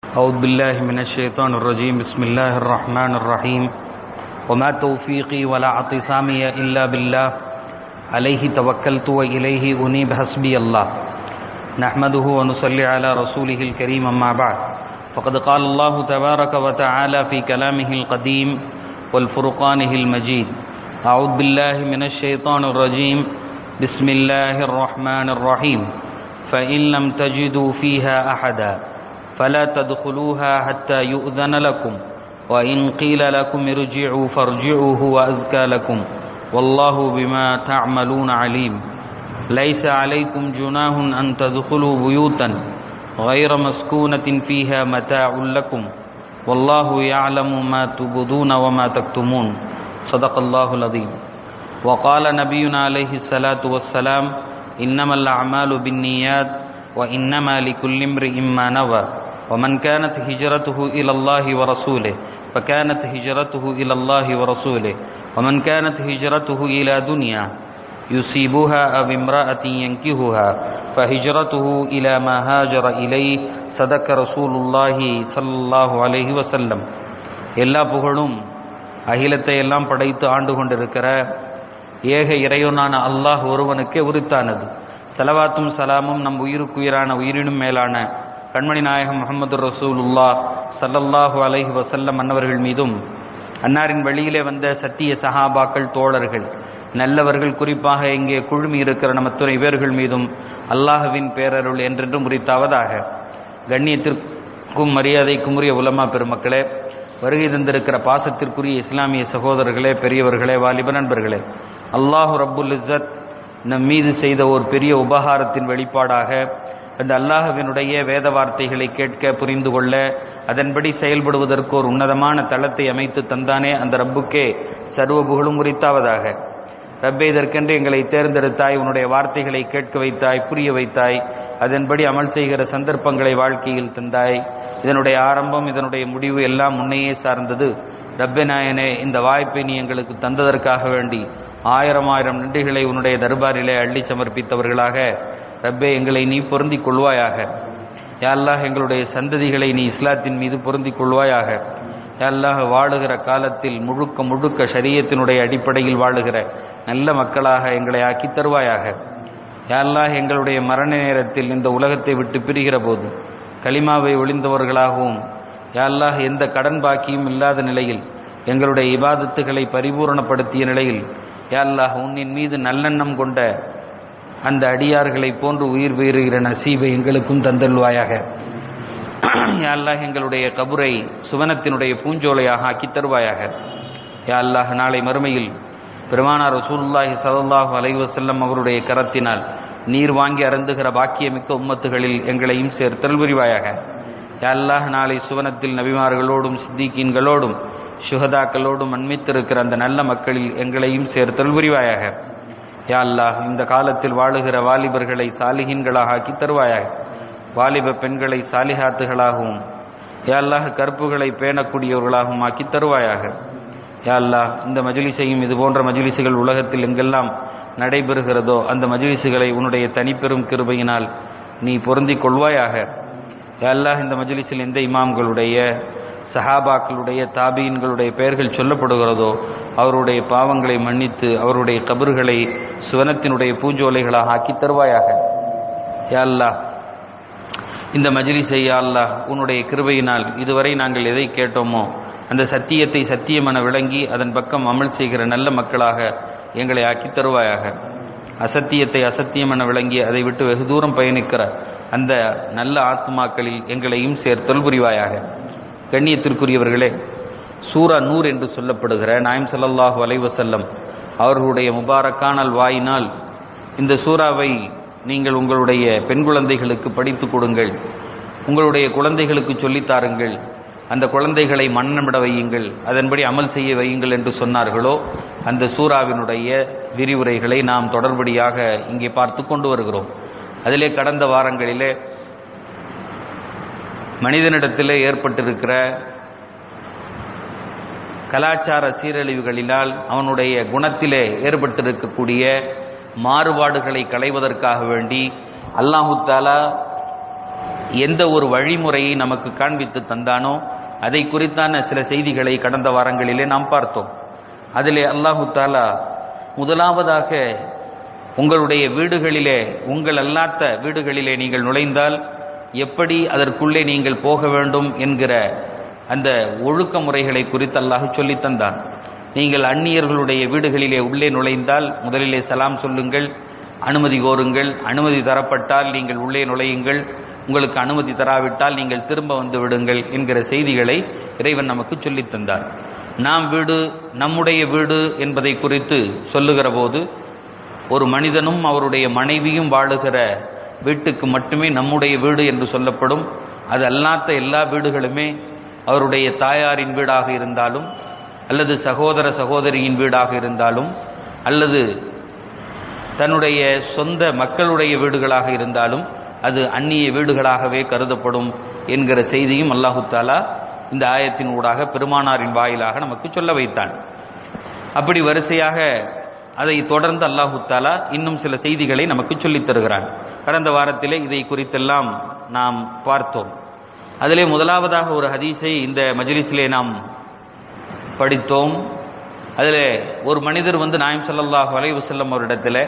أعوذ بالله من الشيطان الرجيم بسم الله الرحمن الرحيم وما توفيقي ولا اعتصامي إلا بالله عليه توكلت وإليه أنيب حسبي الله نحمده ونصلي على رسوله الكريم أما بعد فقد قال الله تبارك وتعالى في كلامه القديم والفرقانه المجيد أعوذ بالله من الشيطان الرجيم بسم الله الرحمن الرحيم فإن لم تجدوا فيها أحدا فلا تدخلوها حتى يؤذن لكم وإن قيل لكم ارجعوا فارجعوا هو أزكى لكم والله بما تعملون عليم ليس عليكم جناه أن تدخلوا بيوتا غير مسكونة فيها متاع لكم والله يعلم ما تبدون وما تكتمون صدق الله العظيم وقال نبينا عليه الصلاة والسلام إنما الأعمال بالنيات وإنما لكل امرئ ما نوى ومن كانت هجرته إلى الله ورسوله فكانت هجرته إلى الله ورسوله ومن كانت هجرته إلى دنيا يصيبها أو امرأة ينكهها فهجرته إلى ما هاجر إليه صدق رسول الله صلى الله عليه وسلم எல்லா புகழும் அகிலத்தை எல்லாம் படைத்து ஆண்டு கொண்டிருக்கிற ஏக இறைவனான அல்லாஹ் ஒருவனுக்கே உரித்தானது செலவாத்தும் சலாமும் நம் உயிருக்குயிரான உயிரினும் மேலான கண்மணி நாயகம் முகமது ரசூலுல்லா சல்லல்லாஹு அலைஹி வசல்லம் அன்னவர்கள் மீதும் அன்னாரின் வழியிலே வந்த சத்திய சஹாபாக்கள் தோழர்கள் நல்லவர்கள் குறிப்பாக இங்கே குழுமி இருக்கிற நம்ம துணை பேர்கள் மீதும் அல்லாஹுவின் பேரருள் என்றென்றும் உரித்தாவதாக கண்ணியத்திற்கும் மரியாதைக்கும் உரிய உலமா பெருமக்களே வருகை தந்திருக்கிற பாசத்திற்குரிய இஸ்லாமிய சகோதரர்களே பெரியவர்களே வாலிப நண்பர்களே அல்லாஹு ரப்புல் இஸ்ஸத் நம் மீது செய்த ஒரு பெரிய உபகாரத்தின் வெளிப்பாடாக அந்த அல்லாஹுவினுடைய வேத வார்த்தைகளை கேட்க புரிந்து கொள்ள அதன்படி செயல்படுவதற்கு ஒரு உன்னதமான தளத்தை அமைத்து தந்தானே அந்த ரப்புக்கே சர்வ புகழும் உரித்தாவதாக ரப்பே இதற்கென்று எங்களை தேர்ந்தெடுத்தாய் உன்னுடைய வார்த்தைகளை கேட்க வைத்தாய் புரிய வைத்தாய் அதன்படி அமல் செய்கிற சந்தர்ப்பங்களை வாழ்க்கையில் தந்தாய் இதனுடைய ஆரம்பம் இதனுடைய முடிவு எல்லாம் முன்னையே சார்ந்தது ரப்பே நாயனே இந்த வாய்ப்பை நீ எங்களுக்கு தந்ததற்காக வேண்டி ஆயிரம் ஆயிரம் நன்றிகளை உன்னுடைய தர்பாரிலே அள்ளி சமர்ப்பித்தவர்களாக ரப்பே எங்களை நீ பொருந்திக் கொள்வாயாக யாழ்லாஹ் எங்களுடைய சந்ததிகளை நீ இஸ்லாத்தின் மீது பொருந்திக் கொள்வாயாக யாழ்லாஹ் வாழுகிற காலத்தில் முழுக்க முழுக்க சரியத்தினுடைய அடிப்படையில் வாழுகிற நல்ல மக்களாக எங்களை ஆக்கி தருவாயாக யாழ்லாஹ் எங்களுடைய மரண நேரத்தில் இந்த உலகத்தை விட்டு பிரிகிற போது களிமாவை ஒளிந்தவர்களாகவும் யாழ்லாஹ் எந்த கடன் பாக்கியும் இல்லாத நிலையில் எங்களுடைய இபாதத்துகளை பரிபூரணப்படுத்திய நிலையில் யாழ்லாஹ் உன்னின் மீது நல்லெண்ணம் கொண்ட அந்த அடியார்களை போன்று உயிர் பெறுகிற நசீபை எங்களுக்கும் தந்தல்வாயாக யாழ்லாஹ் எங்களுடைய கபுரை சுவனத்தினுடைய பூஞ்சோலையாக ஆக்கி தருவாயாக யாழ்லாஹ் நாளை மறுமையில் பெருமானார் ரசூல்லாஹி சல்லாஹூ அலைவசல்லம் அவருடைய கரத்தினால் நீர் வாங்கி அருந்துகிற பாக்கியமிக்க உம்மத்துகளில் எங்களையும் சேர்த்தல் புரிவாயாக யாழ்லாஹ் நாளை சுவனத்தில் நபிமார்களோடும் சித்திகீன்களோடும் சுகதாக்களோடும் அண்மித்திருக்கிற அந்த நல்ல மக்களில் எங்களையும் சேர்த்தல் புரிவாயாக யா அல்லாஹ் இந்த காலத்தில் வாழுகிற வாலிபர்களை சாலிகின்களாக ஆக்கி தருவாயாக வாலிப பெண்களை சாலிஹாத்துகளாகவும் யா அல்லாஹ் கற்புகளை பேணக்கூடியவர்களாகவும் ஆக்கி தருவாயாக யா அல்லாஹ் இந்த மஜிலிசையும் இது போன்ற மஜிலிசுகள் உலகத்தில் எங்கெல்லாம் நடைபெறுகிறதோ அந்த மஜிலிசுகளை உன்னுடைய தனிப்பெரும் கிருபையினால் நீ பொருந்திக் கொள்வாயாக யா அல்லாஹ் இந்த மஜிலிஸில் எந்த இமாம்களுடைய சஹாபாக்களுடைய தாபீன்களுடைய பெயர்கள் சொல்லப்படுகிறதோ அவருடைய பாவங்களை மன்னித்து அவருடைய கபறுகளை சுவனத்தினுடைய பூஞ்சோலைகளாக ஆக்கி தருவாயாக யாழ்லா இந்த மஜிலிசை யாழ்லா உன்னுடைய கிருபையினால் இதுவரை நாங்கள் எதை கேட்டோமோ அந்த சத்தியத்தை சத்தியமென விளங்கி அதன் பக்கம் அமல் செய்கிற நல்ல மக்களாக எங்களை ஆக்கி தருவாயாக அசத்தியத்தை அசத்தியமென விளங்கி அதை விட்டு வெகு தூரம் பயணிக்கிற அந்த நல்ல ஆத்மாக்களில் எங்களையும் சேர்த்தல் புரிவாயாக கண்ணியத்திற்குரியவர்களே சூரா நூர் என்று சொல்லப்படுகிற நாயம் சல்லல்லாஹு அலைவசல்லம் அவர்களுடைய முபாரக்கானல் வாயினால் இந்த சூறாவை நீங்கள் உங்களுடைய பெண் குழந்தைகளுக்கு படித்து கொடுங்கள் உங்களுடைய குழந்தைகளுக்கு சொல்லித்தாருங்கள் அந்த குழந்தைகளை மன்னமிட வையுங்கள் அதன்படி அமல் செய்ய வையுங்கள் என்று சொன்னார்களோ அந்த சூறாவினுடைய விரிவுரைகளை நாம் தொடர்படியாக இங்கே பார்த்து கொண்டு வருகிறோம் அதிலே கடந்த வாரங்களிலே மனிதனிடத்தில் ஏற்பட்டிருக்கிற கலாச்சார சீரழிவுகளினால் அவனுடைய குணத்திலே ஏற்பட்டிருக்கக்கூடிய மாறுபாடுகளை களைவதற்காக வேண்டி அல்லாஹு தாலா எந்த ஒரு வழிமுறையை நமக்கு காண்பித்து தந்தானோ அதை குறித்தான சில செய்திகளை கடந்த வாரங்களிலே நாம் பார்த்தோம் அதிலே அல்லாஹு தாலா முதலாவதாக உங்களுடைய வீடுகளிலே உங்கள் அல்லாத்த வீடுகளிலே நீங்கள் நுழைந்தால் எப்படி அதற்குள்ளே நீங்கள் போக வேண்டும் என்கிற அந்த ஒழுக்க முறைகளை குறித்து அல்லாஹ் சொல்லித் தந்தான் நீங்கள் அந்நியர்களுடைய வீடுகளிலே உள்ளே நுழைந்தால் முதலிலே சலாம் சொல்லுங்கள் அனுமதி கோருங்கள் அனுமதி தரப்பட்டால் நீங்கள் உள்ளே நுழையுங்கள் உங்களுக்கு அனுமதி தராவிட்டால் நீங்கள் திரும்ப வந்து விடுங்கள் என்கிற செய்திகளை இறைவன் நமக்கு சொல்லித் தந்தார் நாம் வீடு நம்முடைய வீடு என்பதை குறித்து சொல்லுகிற போது ஒரு மனிதனும் அவருடைய மனைவியும் வாழுகிற வீட்டுக்கு மட்டுமே நம்முடைய வீடு என்று சொல்லப்படும் அது அல்லாத எல்லா வீடுகளுமே அவருடைய தாயாரின் வீடாக இருந்தாலும் அல்லது சகோதர சகோதரியின் வீடாக இருந்தாலும் அல்லது தன்னுடைய சொந்த மக்களுடைய வீடுகளாக இருந்தாலும் அது அந்நிய வீடுகளாகவே கருதப்படும் என்கிற செய்தியும் அல்லாஹு தாலா இந்த ஆயத்தின் ஊடாக பெருமானாரின் வாயிலாக நமக்கு சொல்ல வைத்தான் அப்படி வரிசையாக அதை தொடர்ந்து அல்லாஹு தாலா இன்னும் சில செய்திகளை நமக்கு சொல்லித் தருகிறான் கடந்த வாரத்திலே இதை குறித்தெல்லாம் நாம் பார்த்தோம் அதிலே முதலாவதாக ஒரு ஹதீஸை இந்த மஜ்லிஸிலே நாம் படித்தோம் அதில் ஒரு மனிதர் வந்து நாயம் ஸல்லல்லாஹு அலைஹி வஸல்லம் அவரிடத்தில்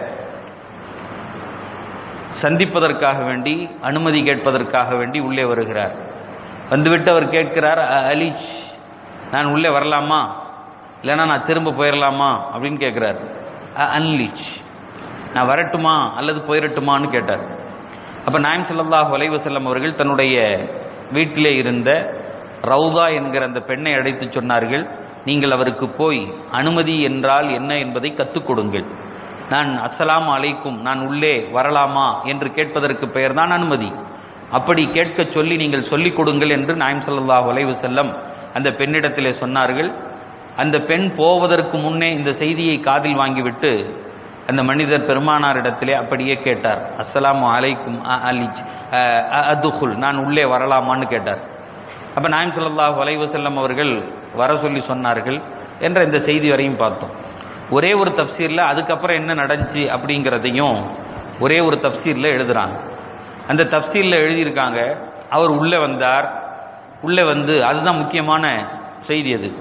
சந்திப்பதற்காக வேண்டி அனுமதி கேட்பதற்காக வேண்டி உள்ளே வருகிறார் வந்துவிட்டு அவர் கேட்கிறார் "அ- அலீச் நான் உள்ளே வரலாமா இல்லைன்னா நான் திரும்ப போயிடலாமா அப்படின்னு கேட்கிறார் "அ- அன்லீச் நான் வரட்டுமா அல்லது போயிடட்டுமான்னு கேட்டார் அப்ப நாயம் ஸல்லல்லாஹு அலைஹி வஸல்லம் அவர்கள் தன்னுடைய வீட்டிலே இருந்த ரவுதா என்கிற அந்த பெண்ணை அழைத்து சொன்னார்கள் நீங்கள் அவருக்கு போய் அனுமதி என்றால் என்ன என்பதை கற்றுக் கொடுங்கள் நான் அஸ்ஸலாமு அலைக்கும் நான் உள்ளே வரலாமா என்று கேட்பதற்கு பெயர்தான் அனுமதி அப்படி கேட்கச் சொல்லி நீங்கள் சொல்லிக் கொடுங்கள் என்று நாயம் ஸல்லல்லாஹு அலைஹி வஸல்லம் அந்த பெண்ணிடத்திலே சொன்னார்கள் அந்த பெண் போவதற்கு முன்னே இந்த செய்தியை காதில் வாங்கிவிட்டு அந்த மனிதர் பெருமானாரிடத்திலே அப்படியே கேட்டார் அஸ்ஸலாமு அலைக்கும் அ- அலிஜ் அ- அ- அதுகுல் நான் உள்ளே வரலாமான்னு கேட்டார் அப்ப நாயம் ஸல்லல்லாஹு அலைஹி வஸல்லம் அவர்கள் வர சொல்லி சொன்னார்கள் என்ற இந்த செய்தி வரையும் பார்த்தோம் ஒரே ஒரு தப்சீர்ல அதுக்கப்புறம் என்ன நடந்துச்சு அப்படிங்கிறதையும் ஒரே ஒரு தப்சீர்ல எழுதுறாங்க அந்த தப்சீர்ல எழுதியிருக்காங்க அவர் உள்ளே வந்தார் உள்ளே வந்து அதுதான் முக்கியமான செய்தி அது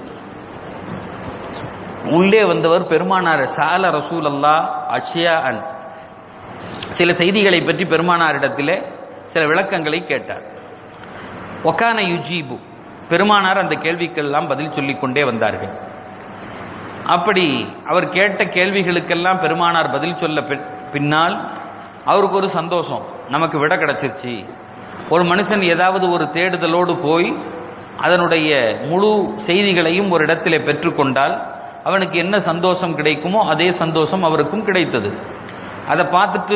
உள்ளே வந்தவர் பெருமானார் சால ரசூல் அல்லா அஷ்யா அன் சில செய்திகளை பற்றி பெருமானாரிடத்திலே சில விளக்கங்களை கேட்டார் ஒக்கான யுஜீபு பெருமானார் அந்த கேள்விக்கெல்லாம் பதில் சொல்லிக் கொண்டே வந்தார்கள் அப்படி அவர் கேட்ட கேள்விகளுக்கெல்லாம் பெருமானார் பதில் சொல்ல பி- பின்னால் அவருக்கு ஒரு சந்தோஷம் நமக்கு விட கிடைச்சிருச்சு ஒரு மனுஷன் ஏதாவது ஒரு தேடுதலோடு போய் அதனுடைய முழு செய்திகளையும் ஒரு இடத்திலே பெற்றுக்கொண்டால் அவனுக்கு என்ன சந்தோஷம் கிடைக்குமோ அதே சந்தோஷம் அவருக்கும் கிடைத்தது அதை பார்த்துட்டு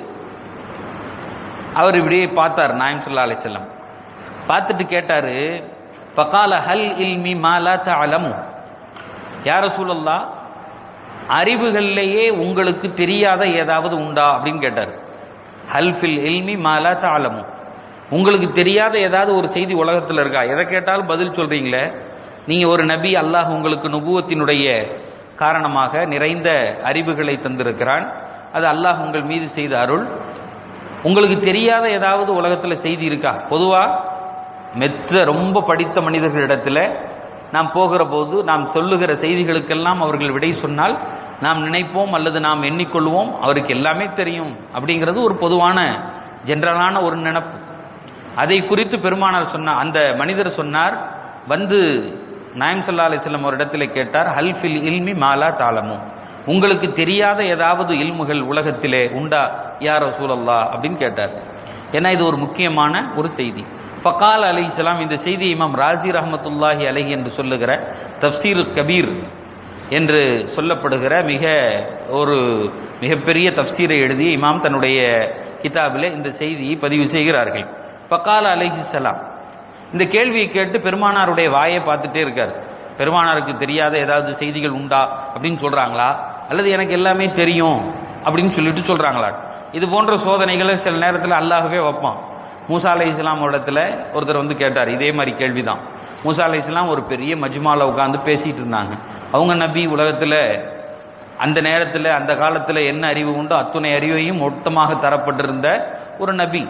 அவர் இப்படியே பார்த்தார் நாயம் சொல்லா அலிசல்லாம் பார்த்துட்டு கேட்டாரு பகால ஹல் இல்மி மாலா தஅலமு யார சூழல்லா அறிவுகளிலேயே உங்களுக்கு தெரியாத ஏதாவது உண்டா அப்படின்னு கேட்டார் ஹல்ஃபில் இல்மி மாலா தாளமு உங்களுக்கு தெரியாத ஏதாவது ஒரு செய்தி உலகத்தில் இருக்கா எதை கேட்டாலும் பதில் சொல்றீங்களே நீங்க ஒரு நபி அல்லாஹ் உங்களுக்கு நுபுவத்தினுடைய காரணமாக நிறைந்த அறிவுகளை தந்திருக்கிறான் அது அல்லாஹ் உங்கள் மீது செய்த அருள் உங்களுக்கு தெரியாத ஏதாவது உலகத்தில் செய்தி இருக்கா பொதுவா மெத்த ரொம்ப படித்த மனிதர்களிடத்துல நாம் போகிற போது நாம் சொல்லுகிற செய்திகளுக்கெல்லாம் அவர்கள் விடை சொன்னால் நாம் நினைப்போம் அல்லது நாம் எண்ணிக்கொள்வோம் அவருக்கு எல்லாமே தெரியும் அப்படிங்கிறது ஒரு பொதுவான ஜென்ரலான ஒரு நினப்பு அதை குறித்து பெருமானார் சொன்னார் அந்த மனிதர் சொன்னார் வந்து நாயம் சல்லா அலிஸ்லாம் ஒரு இடத்துல கேட்டார் ஹல்ஃபில் இல்மி மாலா தாளமும் உங்களுக்கு தெரியாத ஏதாவது இல்முகள் உலகத்திலே உண்டா யார் ரசூலல்லா அப்படின்னு கேட்டார் ஏன்னா இது ஒரு முக்கியமான ஒரு செய்தி ஃபகால் அலை இந்த செய்தி இமாம் ராஜி ரஹமத்துல்லாஹி அலைஹி என்று சொல்லுகிற தப்சீர் கபீர் என்று சொல்லப்படுகிற மிக ஒரு மிகப்பெரிய தப்சீரை எழுதி இமாம் தன்னுடைய கிதாபிலே இந்த செய்தியை பதிவு செய்கிறார்கள் ஃபகால் அலைஹிஸ்ஸலாம் இந்த கேள்வியை கேட்டு பெருமானாருடைய வாயை பார்த்துட்டே இருக்கார் பெருமானாருக்கு தெரியாத ஏதாவது செய்திகள் உண்டா அப்படின்னு சொல்றாங்களா அல்லது எனக்கு எல்லாமே தெரியும் அப்படின்னு சொல்லிட்டு சொல்றாங்களா இது போன்ற சோதனைகளை சில நேரத்தில் அல்லாஹ்வே வைப்பான் மூசா அலை இஸ்லாம் இடத்துல ஒருத்தர் வந்து கேட்டார் இதே மாதிரி கேள்விதான் மூசா அலை இஸ்லாம் ஒரு பெரிய மஜ்மால உட்கார்ந்து பேசிட்டு இருந்தாங்க அவங்க நபி உலகத்துல அந்த நேரத்தில் அந்த காலத்தில் என்ன அறிவு உண்டோ அத்துணை அறிவையும் மொத்தமாக தரப்பட்டிருந்த ஒரு நபி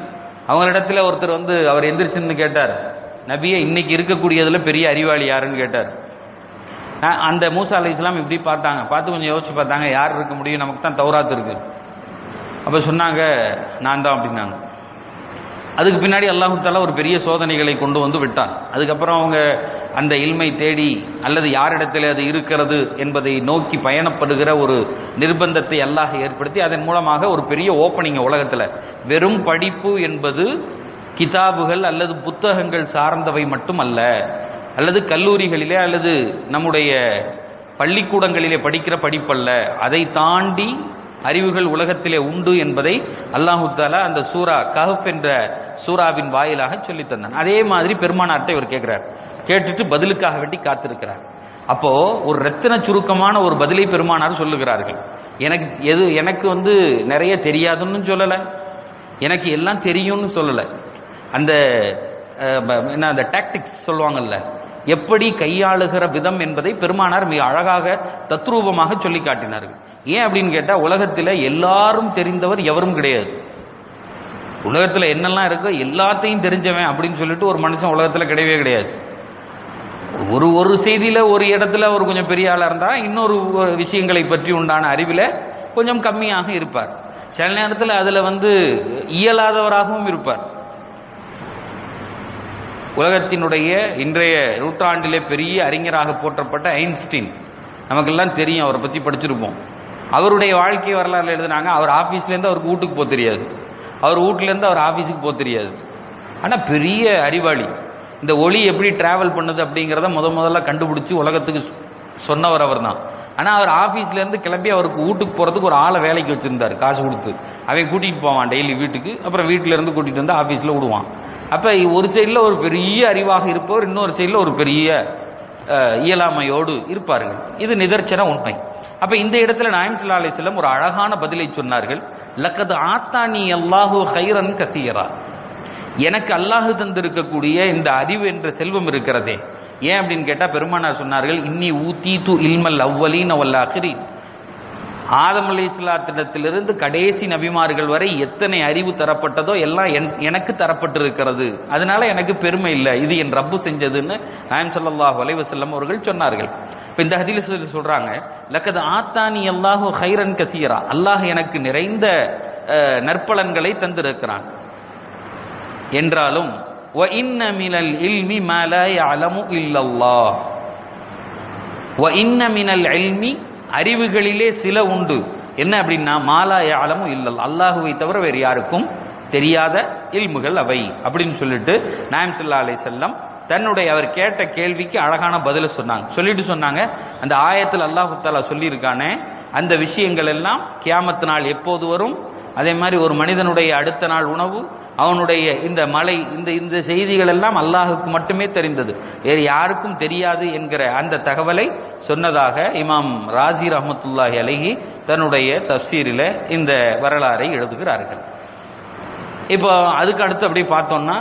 அவங்களிடத்துல ஒருத்தர் வந்து அவர் எந்திரிச்சுன்னு கேட்டார் நபியே இன்னைக்கு இருக்கக்கூடியதுல பெரிய அறிவாளி யாருன்னு கேட்டார் அஹ் அந்த மூசா அலை இஸ்லாம் இப்படி பார்த்தாங்க பார்த்து கொஞ்சம் யோசிச்சு பார்த்தாங்க யார் இருக்க முடியும் நமக்கு தான் தௌராத் இருக்கு அப்ப சொன்னாங்க நான் தான் அப்படின்னாங்க அதுக்கு பின்னாடி அல்லாஹு தாலா ஒரு பெரிய சோதனைகளை கொண்டு வந்து விட்டான் அதுக்கப்புறம் அவங்க அந்த இல்மை தேடி அல்லது யாரிடத்தில் அது இருக்கிறது என்பதை நோக்கி பயணப்படுகிற ஒரு நிர்பந்தத்தை அல்லாஹ் ஏற்படுத்தி அதன் மூலமாக ஒரு பெரிய ஓப்பனிங் உலகத்தில் வெறும் படிப்பு என்பது கிதாபுகள் அல்லது புத்தகங்கள் சார்ந்தவை மட்டும் அல்ல அல்லது கல்லூரிகளிலே அல்லது நம்முடைய பள்ளிக்கூடங்களிலே படிக்கிற படிப்பல்ல அதை தாண்டி அறிவுகள் உலகத்திலே உண்டு என்பதை அல்லாஹு தாலா அந்த சூரா கஹப் என்ற சூராவின் வாயிலாக சொல்லித் தந்தான் அதே மாதிரி பெருமானார்ட்ட இவர் கேட்கிறார் கேட்டுட்டு பதிலுக்காக வேண்டி காத்திருக்கிறார் அப்போ ஒரு ரத்தின சுருக்கமான ஒரு பதிலை பெருமானார் சொல்லுகிறார்கள் எனக்கு எது எனக்கு வந்து நிறைய தெரியாதுன்னு சொல்லலை எனக்கு எல்லாம் தெரியும்னு சொல்லலை அந்த அஹ், ப- என்ன அந்த டாக்டிக்ஸ் சொல்லுவாங்கல்ல எப்படி கையாளுகிற விதம் என்பதை பெருமானார் மிக அழகாக தத்ரூபமாக சொல்லி காட்டினார்கள் ஏன் அப்படின்னு கேட்டா உலகத்தில் எல்லாரும் தெரிந்தவர் எவரும் கிடையாது உலகத்தில் என்னெல்லாம் இருக்கோ எல்லாத்தையும் தெரிஞ்சவன் அப்படின்னு சொல்லிட்டு ஒரு மனுஷன் உலகத்தில் கிடையவே கிடையாது ஒரு ஒரு செய்தியில ஒரு இடத்துல ஒரு கொஞ்சம் பெரிய ஆளா இருந்தா இன்னொரு விஷயங்களை பற்றி உண்டான அறிவில கொஞ்சம் கம்மியாக இருப்பார் சில நேரத்தில் அதுல வந்து இயலாதவராகவும் இருப்பார் உலகத்தினுடைய இன்றைய நூற்றாண்டிலே பெரிய அறிஞராக போற்றப்பட்ட ஐன்ஸ்டீன் நமக்கெல்லாம் தெரியும் அவரை பற்றி படிச்சிருப்போம் அவருடைய வாழ்க்கை வரலாறுல எழுதுனாங்க அவர் ஆஃபீஸ்லேருந்து அவருக்கு வீட்டுக்கு போக தெரியாது அவர் வீட்டிலேருந்து அவர் ஆஃபீஸுக்கு போக தெரியாது ஆனால் பெரிய அறிவாளி இந்த ஒளி எப்படி டிராவல் பண்ணுது அப்படிங்கிறத முத முதல்ல கண்டுபிடிச்சி உலகத்துக்கு சொன்னவர் அவர் தான் ஆனால் அவர் ஆஃபீஸ்லேருந்து கிளம்பி அவருக்கு வீட்டுக்கு போகிறதுக்கு ஒரு ஆளை வேலைக்கு வச்சுருந்தார் காசு கொடுத்து அவன் கூட்டிகிட்டு போவான் டெய்லி வீட்டுக்கு அப்புறம் வீட்டிலேருந்து கூட்டிகிட்டு வந்து ஆஃபீஸில் விடுவான் அப்போ ஒரு சைடில் ஒரு பெரிய அறிவாக இருப்பவர் இன்னொரு சைடில் ஒரு பெரிய அஹ், இயலாமையோடு இருப்பார்கள் இது நிதர்சன உண்மை அப்ப இந்த இடத்துல நாயம் ஸல்லல்லாஹு அலைஹி வஸல்லம் ஒரு அழகான பதிலை சொன்னார்கள் லக்கது ஆத்தானி அல்லாஹு ஹைரன் கசீரா எனக்கு அல்லாஹ் தந்திருக்கக்கூடிய இந்த அறிவு என்ற செல்வம் இருக்கிறதே ஏன் அப்படின்னு கேட்டா பெருமானார் சொன்னார்கள் இன்னி ஊத்தி து இல்மல் அவ்வலீன் அவல் ஆகிரீன் ஆதம் அலி இஸ்லாத்திடத்திலிருந்து கடைசி நபிமார்கள் வரை எத்தனை அறிவு தரப்பட்டதோ எல்லாம் என்- எனக்கு தரப்பட்டிருக்கிறது அதனால எனக்கு பெருமை இல்லை இது என் ரப்பு செஞ்சதுன்னு நாயம் ஸல்லல்லாஹு அலைஹி வஸல்லம் அவர்கள் சொன்னார்கள் இப்ப இந்த ஹதீஸ்ல சொல்றாங்க லக்கது ஆத்தானி அல்லாஹு ஹைரன் கசீரா அல்லாஹ் எனக்கு நிறைந்த அஹ், நற்பலன்களை தந்திருக்கிறான் என்றாலும் வ இன்ன மினல் இல்மி மா லா யஅலமு இல்லல்லாஹ் வ இன்ன மினல் இல்மி அறிவுகளிலே சில உண்டு என்ன அப்படின்னா மாலா யாலமும் இல்லல் அல்லாஹுவை தவிர வேறு யாருக்கும் தெரியாத இல்முகள் அவை அப்படின்னு சொல்லிட்டு நாயம் ஸல்லல்லாஹு அலைஹி செல்லம் தன்னுடைய அவர் கேட்ட கேள்விக்கு அழகான பதில சொன்னாங்க சொல்லிட்டு சொன்னாங்க அந்த ஆயத்தில் அல்லாஹு தாலா சொல்லியிருக்கானே அந்த விஷயங்கள் எல்லாம் கியாமத்து நாள் எப்போது வரும் அதே மாதிரி ஒரு மனிதனுடைய அடுத்த நாள் உணவு அவனுடைய இந்த மலை இந்த இந்த செய்திகள் எல்லாம் அல்லாஹுக்கு மட்டுமே தெரிந்தது வேறு யாருக்கும் தெரியாது என்கிற அந்த தகவலை சொன்னதாக இமாம் ராசி ரஹமத்துல்லாஹி அலைஹி தன்னுடைய தப்சீரில் இந்த வரலாறை எழுதுகிறார்கள் இப்போ அதுக்கு அடுத்து அப்படியே பார்த்தோம்னா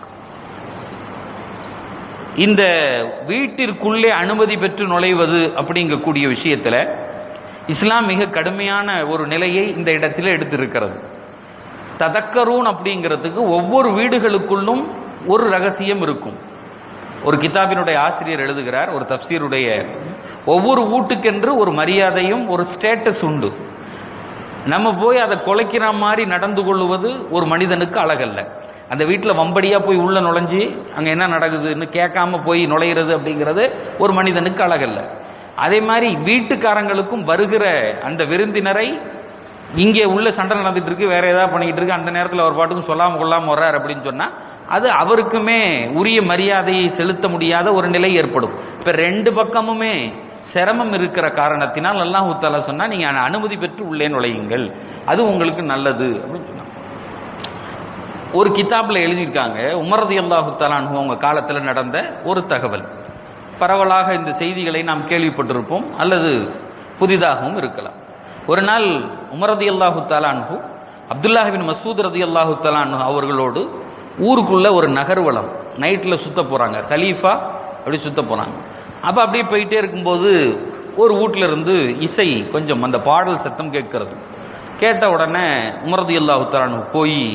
இந்த வீட்டிற்குள்ளே அனுமதி பெற்று நுழைவது அப்படிங்கக்கூடிய விஷயத்துல இஸ்லாம் மிக கடுமையான ஒரு நிலையை இந்த இடத்துல எடுத்திருக்கிறது ததக்கரூன் அப்படிங்கிறதுக்கு ஒவ்வொரு வீடுகளுக்குள்ளும் ஒரு ரகசியம் இருக்கும் ஒரு கிதாபினுடைய ஆசிரியர் எழுதுகிறார் ஒரு தப்சீருடைய ஒவ்வொரு வீட்டுக்கென்று ஒரு மரியாதையும் ஒரு ஸ்டேட்டஸ் உண்டு நம்ம போய் அதை குலைக்கிற மாதிரி நடந்து கொள்வது ஒரு மனிதனுக்கு அழகல்ல அந்த வீட்டில் வம்படியாக போய் உள்ள நுழைஞ்சு அங்கே என்ன நடக்குதுன்னு கேட்காம போய் நுழையிறது அப்படிங்கிறது ஒரு மனிதனுக்கு அழகல்ல அதே மாதிரி வீட்டுக்காரங்களுக்கும் வருகிற அந்த விருந்தினரை இங்கே உள்ள சண்டை நடந்துட்டு இருக்கு வேற ஏதாவது பண்ணிக்கிட்டு இருக்கு அந்த நேரத்தில் அவர் பாட்டுக்கும் சொல்லாம கொள்ளாம வர்றார் அப்படின்னு சொன்னா அது அவருக்குமே உரிய மரியாதையை செலுத்த முடியாத ஒரு நிலை ஏற்படும் இப்ப ரெண்டு பக்கமுமே சிரமம் இருக்கிற காரணத்தினால் அல்லாஹ் தாலா சொன்னா நீங்க அனுமதி பெற்று உள்ளே நுழையுங்கள் அது உங்களுக்கு நல்லது அப்படின்னு சொன்னாங்க ஒரு கிதாப்ல எழுதியிருக்காங்க உமரது அல்லாஹு தாலான் அவங்க காலத்துல நடந்த ஒரு தகவல் பரவலாக இந்த செய்திகளை நாம் கேள்விப்பட்டிருப்போம் அல்லது புதிதாகவும் இருக்கலாம் ஒரு நாள் உமரதி அல்லாஹு தாலான்ஹு அப்துல்லாஹிபின் மசூத் ரதி அல்லாஹு தாலான்ஹு அவர்களோடு ஊருக்குள்ள ஒரு நகர்வலம் நைட்டில் சுத்த போறாங்க கலீஃபா அப்படி சுத்த போறாங்க அப்போ அப்படியே போயிட்டே இருக்கும்போது ஒரு வீட்டில இருந்து இசை கொஞ்சம் அந்த பாடல் சத்தம் கேட்கிறது கேட்ட உடனே உமரதி அல்லாஹு தாலான்ஹு போய்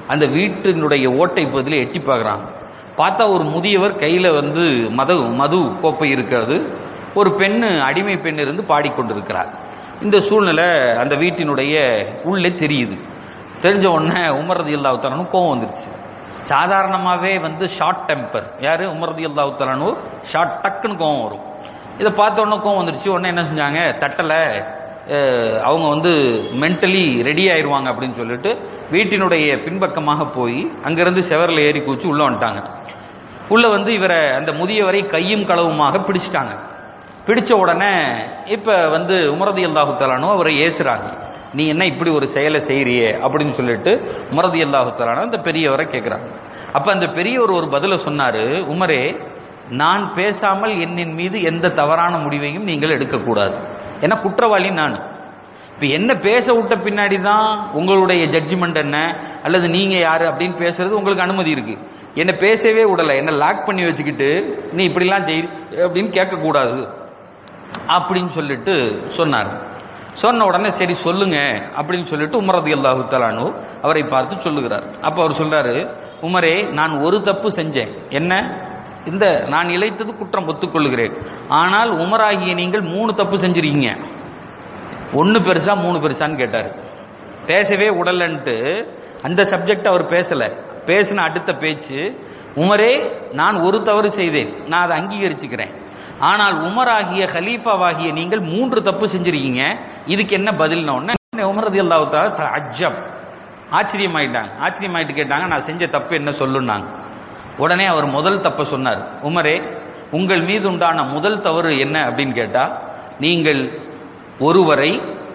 அந்த வீட்டினுடைய ஓட்டை பகுதியில் எட்டி பார்க்குறாங்க பார்த்தா ஒரு முதியவர் கையில் வந்து மது மது கோப்பை இருக்கிறது ஒரு பெண்ணு அடிமை பெண் இருந்து பாடிக்கொண்டிருக்கிறார் இந்த சூழ்நிலை அந்த வீட்டினுடைய உள்ளே தெரியுது தெரிஞ்ச உடனே உமரது இல்லாவுத்தரனும் கோவம் வந்துருச்சு சாதாரணமாகவே வந்து ஷார்ட் டெம்பர் யார் உமரது இல்லாவுத்தரனு ஷார்ட் டக்குன்னு கோவம் வரும் இதை பார்த்த உடனே கோவம் வந்துருச்சு உடனே என்ன செஞ்சாங்க தட்டலை அஹ், அவங்க வந்து மென்டலி ரெடி ஆயிடுவாங்க அப்படின்னு சொல்லிட்டு வீட்டினுடைய பின்பக்கமாக போய் அங்கிருந்து செவரில் ஏறி கூச்சி உள்ளே வந்துட்டாங்க உள்ளே வந்து இவரை அந்த முதியவரை கையும் களவுமாக பிடிச்சிட்டாங்க பிடிச்ச உடனே இப்போ வந்து உமரதி அல்லாஹுத்தலானோ அவரை ஏசுறாங்க நீ என்ன இப்படி ஒரு செயலை செய்கிறியே அப்படின்னு சொல்லிட்டு உமரதி அல்லாஹுத்தலானோ அந்த பெரியவரை கேட்குறாங்க அப்போ அந்த பெரியவர் ஒரு பதிலை சொன்னார் உமரே நான் பேசாமல் என்னின் மீது எந்த தவறான முடிவையும் நீங்கள் எடுக்கக்கூடாது ஏன்னா குற்றவாளி நான் இப்போ என்ன பேச விட்ட பின்னாடி தான் உங்களுடைய ஜட்ஜ்மெண்ட் என்ன அல்லது நீங்கள் யார் அப்படின்னு பேசுறது உங்களுக்கு அனுமதி இருக்கு என்னை பேசவே விடலை என்னை லாக் பண்ணி வச்சுக்கிட்டு நீ இப்படிலாம் செய் அப்படின்னு கேட்கக்கூடாது அப்படின்னு சொல்லிட்டு சொன்னார் சொன்ன உடனே சரி சொல்லுங்க அப்படின்னு சொல்லிட்டு உமரது அல்லாஹு தலானு அவரை பார்த்து சொல்லுகிறார் அப்போ அவர் சொல்றாரு உமரே நான் ஒரு தப்பு செஞ்சேன் என்ன இந்த நான் இழைத்தது குற்றம் ஒத்துக்கொள்கிறேன் ஆனால் உமராகிய நீங்கள் மூணு தப்பு செஞ்சிருக்கீங்க ஒன்று பெருசா மூணு பெருசான்னு கேட்டார் பேசவே உடலன்ட்டு அந்த சப்ஜெக்ட் அவர் பேசல பேசின அடுத்த பேச்சு உமரே நான் ஒரு தவறு செய்தேன் நான் அதை அங்கீகரிச்சுக்கிறேன் ஆனால் உமராகிய ஹலீஃபாவாகிய நீங்கள் மூன்று தப்பு செஞ்சிருக்கீங்க இதுக்கு என்ன பதில்ன உடனே உமரது அல்லாவுத்தா அஜம் ஆச்சரியமாயிட்டாங்க ஆச்சரியமாயிட்டு கேட்டாங்க நான் செஞ்ச தப்பு என்ன சொல்லுன்னாங்க உடனே அவர் முதல் தப்பை சொன்னார் உமரே உங்கள் மீது உண்டான முதல் தவறு என்ன அப்படின்னு கேட்டா நீங்கள் ஒருவரை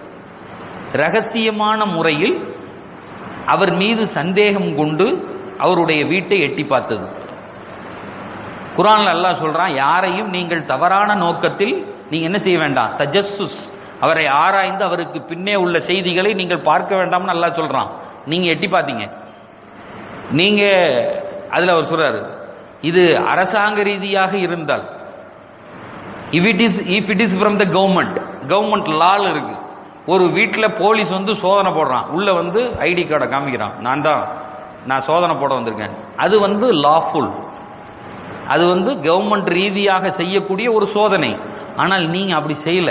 ரகசியமான முறையில் அவர் மீது சந்தேகம் கொண்டு அவருடைய வீட்டை எட்டி பார்த்தது குரான்ல அல்லாஹ் சொல்றான் யாரையும் நீங்கள் தவறான நோக்கத்தில் நீங்க என்ன செய்ய வேண்டாம் தஜஸ்ஸுஸ் அவரை ஆராய்ந்து அவருக்கு பின்னே உள்ள செய்திகளை நீங்கள் பார்க்க வேண்டாம்னு அல்லாஹ் சொல்றான் நீங்க எட்டி பார்த்தீங்க நீங்க அதுல அவர் சொல்றாரு இது அரசாங்க ரீதியாக இருந்தால் if it is if it is from the government government லால் இருக்கு ஒரு வீட்டில் போலீஸ் வந்து சோதனை போடுறான் உள்ள வந்து ஐடி கார்டை காமிக்கிறான் நான் தான் நான் சோதனை போட வந்திருக்கேன் அது வந்து லாஃபுல் அது வந்து கவர்மெண்ட் ரீதியாக செய்யக்கூடிய ஒரு சோதனை ஆனால் நீங்க அப்படி செய்யல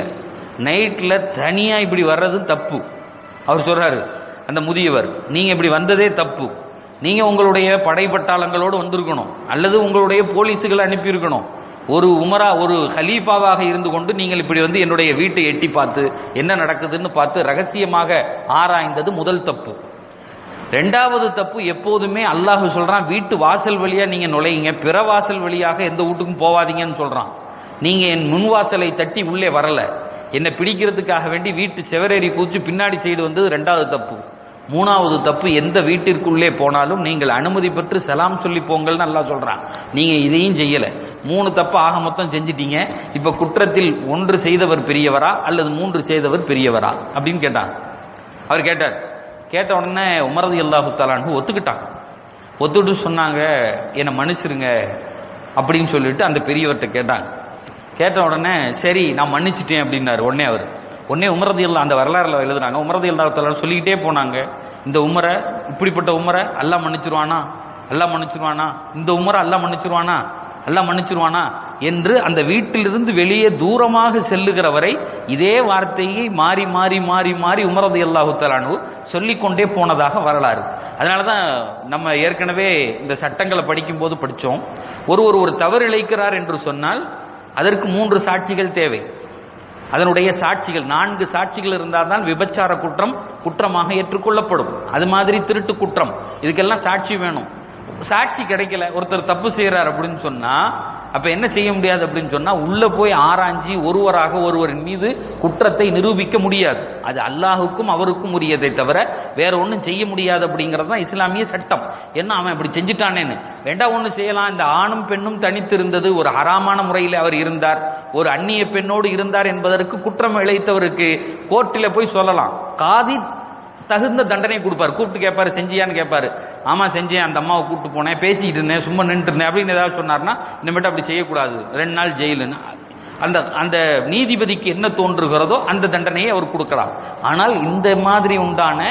நைட்ல தனியா இப்படி வர்றது தப்பு அவர் சொல்றாரு அந்த முதியவர் நீங்க இப்படி வந்ததே தப்பு நீங்க உங்களுடைய படைப்பட்டாளங்களோடு வந்திருக்கணும் அல்லது உங்களுடைய போலீஸுகளை அனுப்பியிருக்கணும் ஒரு உமரா ஒரு ஹலீஃபாவாக இருந்து கொண்டு நீங்கள் இப்படி வந்து என்னுடைய வீட்டை எட்டி பார்த்து என்ன நடக்குதுன்னு பார்த்து ரகசியமாக ஆராய்ந்தது முதல் தப்பு ரெண்டாவது தப்பு எப்போதுமே அல்லாஹ் சொல்றான் வீட்டு வாசல் வழியா நீங்க நுழையுங்க பிற வாசல் வழியாக எந்த வீட்டுக்கும் போவாதீங்கன்னு சொல்றான் நீங்க என் முன் வாசலை தட்டி உள்ளே வரல என்னை பிடிக்கிறதுக்காக வேண்டி வீட்டு செவரேறி கூச்சு பின்னாடி சைடு வந்தது ரெண்டாவது தப்பு மூணாவது தப்பு எந்த வீட்டிற்குள்ளே போனாலும் நீங்கள் அனுமதி பெற்று சலாம் சொல்லி போங்கள்னு அல்லாஹ் சொல்றான் நீங்க இதையும் செய்யல மூணு தப்பு ஆக மொத்தம் செஞ்சிட்டீங்க இப்ப குற்றத்தில் ஒன்று செய்தவர் பெரியவரா அல்லது மூன்று செய்தவர் பெரியவரா அப்படின்னு கேட்டான் அவர் கேட்டார் கேட்ட உடனே உமரது அல்லாஹு தாலான்னு ஒத்துக்கிட்டான் ஒத்துட்டு சொன்னாங்க என்னை மன்னிச்சிருங்க அப்படின்னு சொல்லிட்டு அந்த பெரியவர்கிட்ட கேட்டாங்க கேட்ட உடனே சரி நான் மன்னிச்சிட்டேன் அப்படின்னாரு உடனே அவர் உடனே உமரது இல்லா அந்த வரலாறுல எழுதுனாங்க உமரது இல்லாத்தாலும் சொல்லிக்கிட்டே போனாங்க இந்த உமரை இப்படிப்பட்ட உமரை அல்லாஹ் மன்னிச்சிருவானா அல்லாஹ் மன்னிச்சிருவானா இந்த உமரை அல்லாஹ் மன்னிச்சிருவானா அல்லாஹ் மன்னிச்சிருவானா என்று அந்த வீட்டிலிருந்து வெளியே தூரமாக செல்லுகிற வரை இதே வார்த்தையை மாறி மாறி மாறி மாறி உமரது அல்லாஹு தலானு சொல்லிக்கொண்டே போனதாக வரலாறு அதனால தான் நம்ம ஏற்கனவே இந்த சட்டங்களை படிக்கும்போது படித்தோம் ஒரு ஒரு ஒரு தவறு இழைக்கிறார் என்று சொன்னால் அதற்கு மூன்று சாட்சிகள் தேவை அதனுடைய சாட்சிகள் நான்கு சாட்சிகள் இருந்தால் தான் விபச்சார குற்றம் குற்றமாக ஏற்றுக்கொள்ளப்படும் அது மாதிரி திருட்டு குற்றம் இதுக்கெல்லாம் சாட்சி வேணும் சாட்சி கிடைக்கல ஒருத்தர் தப்பு செய்யறார் அப்படின்னு சொன்னா அப்ப என்ன செய்ய முடியாது அப்படின்னு சொன்னா உள்ள போய் ஆராய்ஞ்சி ஒருவராக ஒருவரின் மீது குற்றத்தை நிரூபிக்க முடியாது அது அல்லாஹுக்கும் அவருக்கும் உரியதை தவிர வேற ஒன்றும் செய்ய முடியாது அப்படிங்கிறது தான் இஸ்லாமிய சட்டம் என்ன அவன் அப்படி செஞ்சுட்டானேன்னு வேண்டாம் ஒன்று செய்யலாம் இந்த ஆணும் பெண்ணும் தனித்து இருந்தது ஒரு ஹராமான முறையில் அவர் இருந்தார் ஒரு அந்நிய பெண்ணோடு இருந்தார் என்பதற்கு குற்றம் இழைத்தவருக்கு கோர்ட்டில் போய் சொல்லலாம் காதி தகுந்த தண்டனை கொடுப்பார் கூப்பிட்டு கேட்பாரு செஞ்சியான்னு கேட்பாரு ஆமா செஞ்சேன் அந்த அம்மாவை கூப்பிட்டு போனேன் பேசிட்டு இருந்தேன் சும்மா நின்று இருந்தேன் அப்படின்னு ஏதாவது சொன்னார்னா இனிமேட்டு அப்படி செய்யக்கூடாது ரெண்டு நாள் ஜெயிலுன்னு அந்த அந்த நீதிபதிக்கு என்ன தோன்றுகிறதோ அந்த தண்டனையை அவர் கொடுக்கலாம் ஆனால் இந்த மாதிரி உண்டான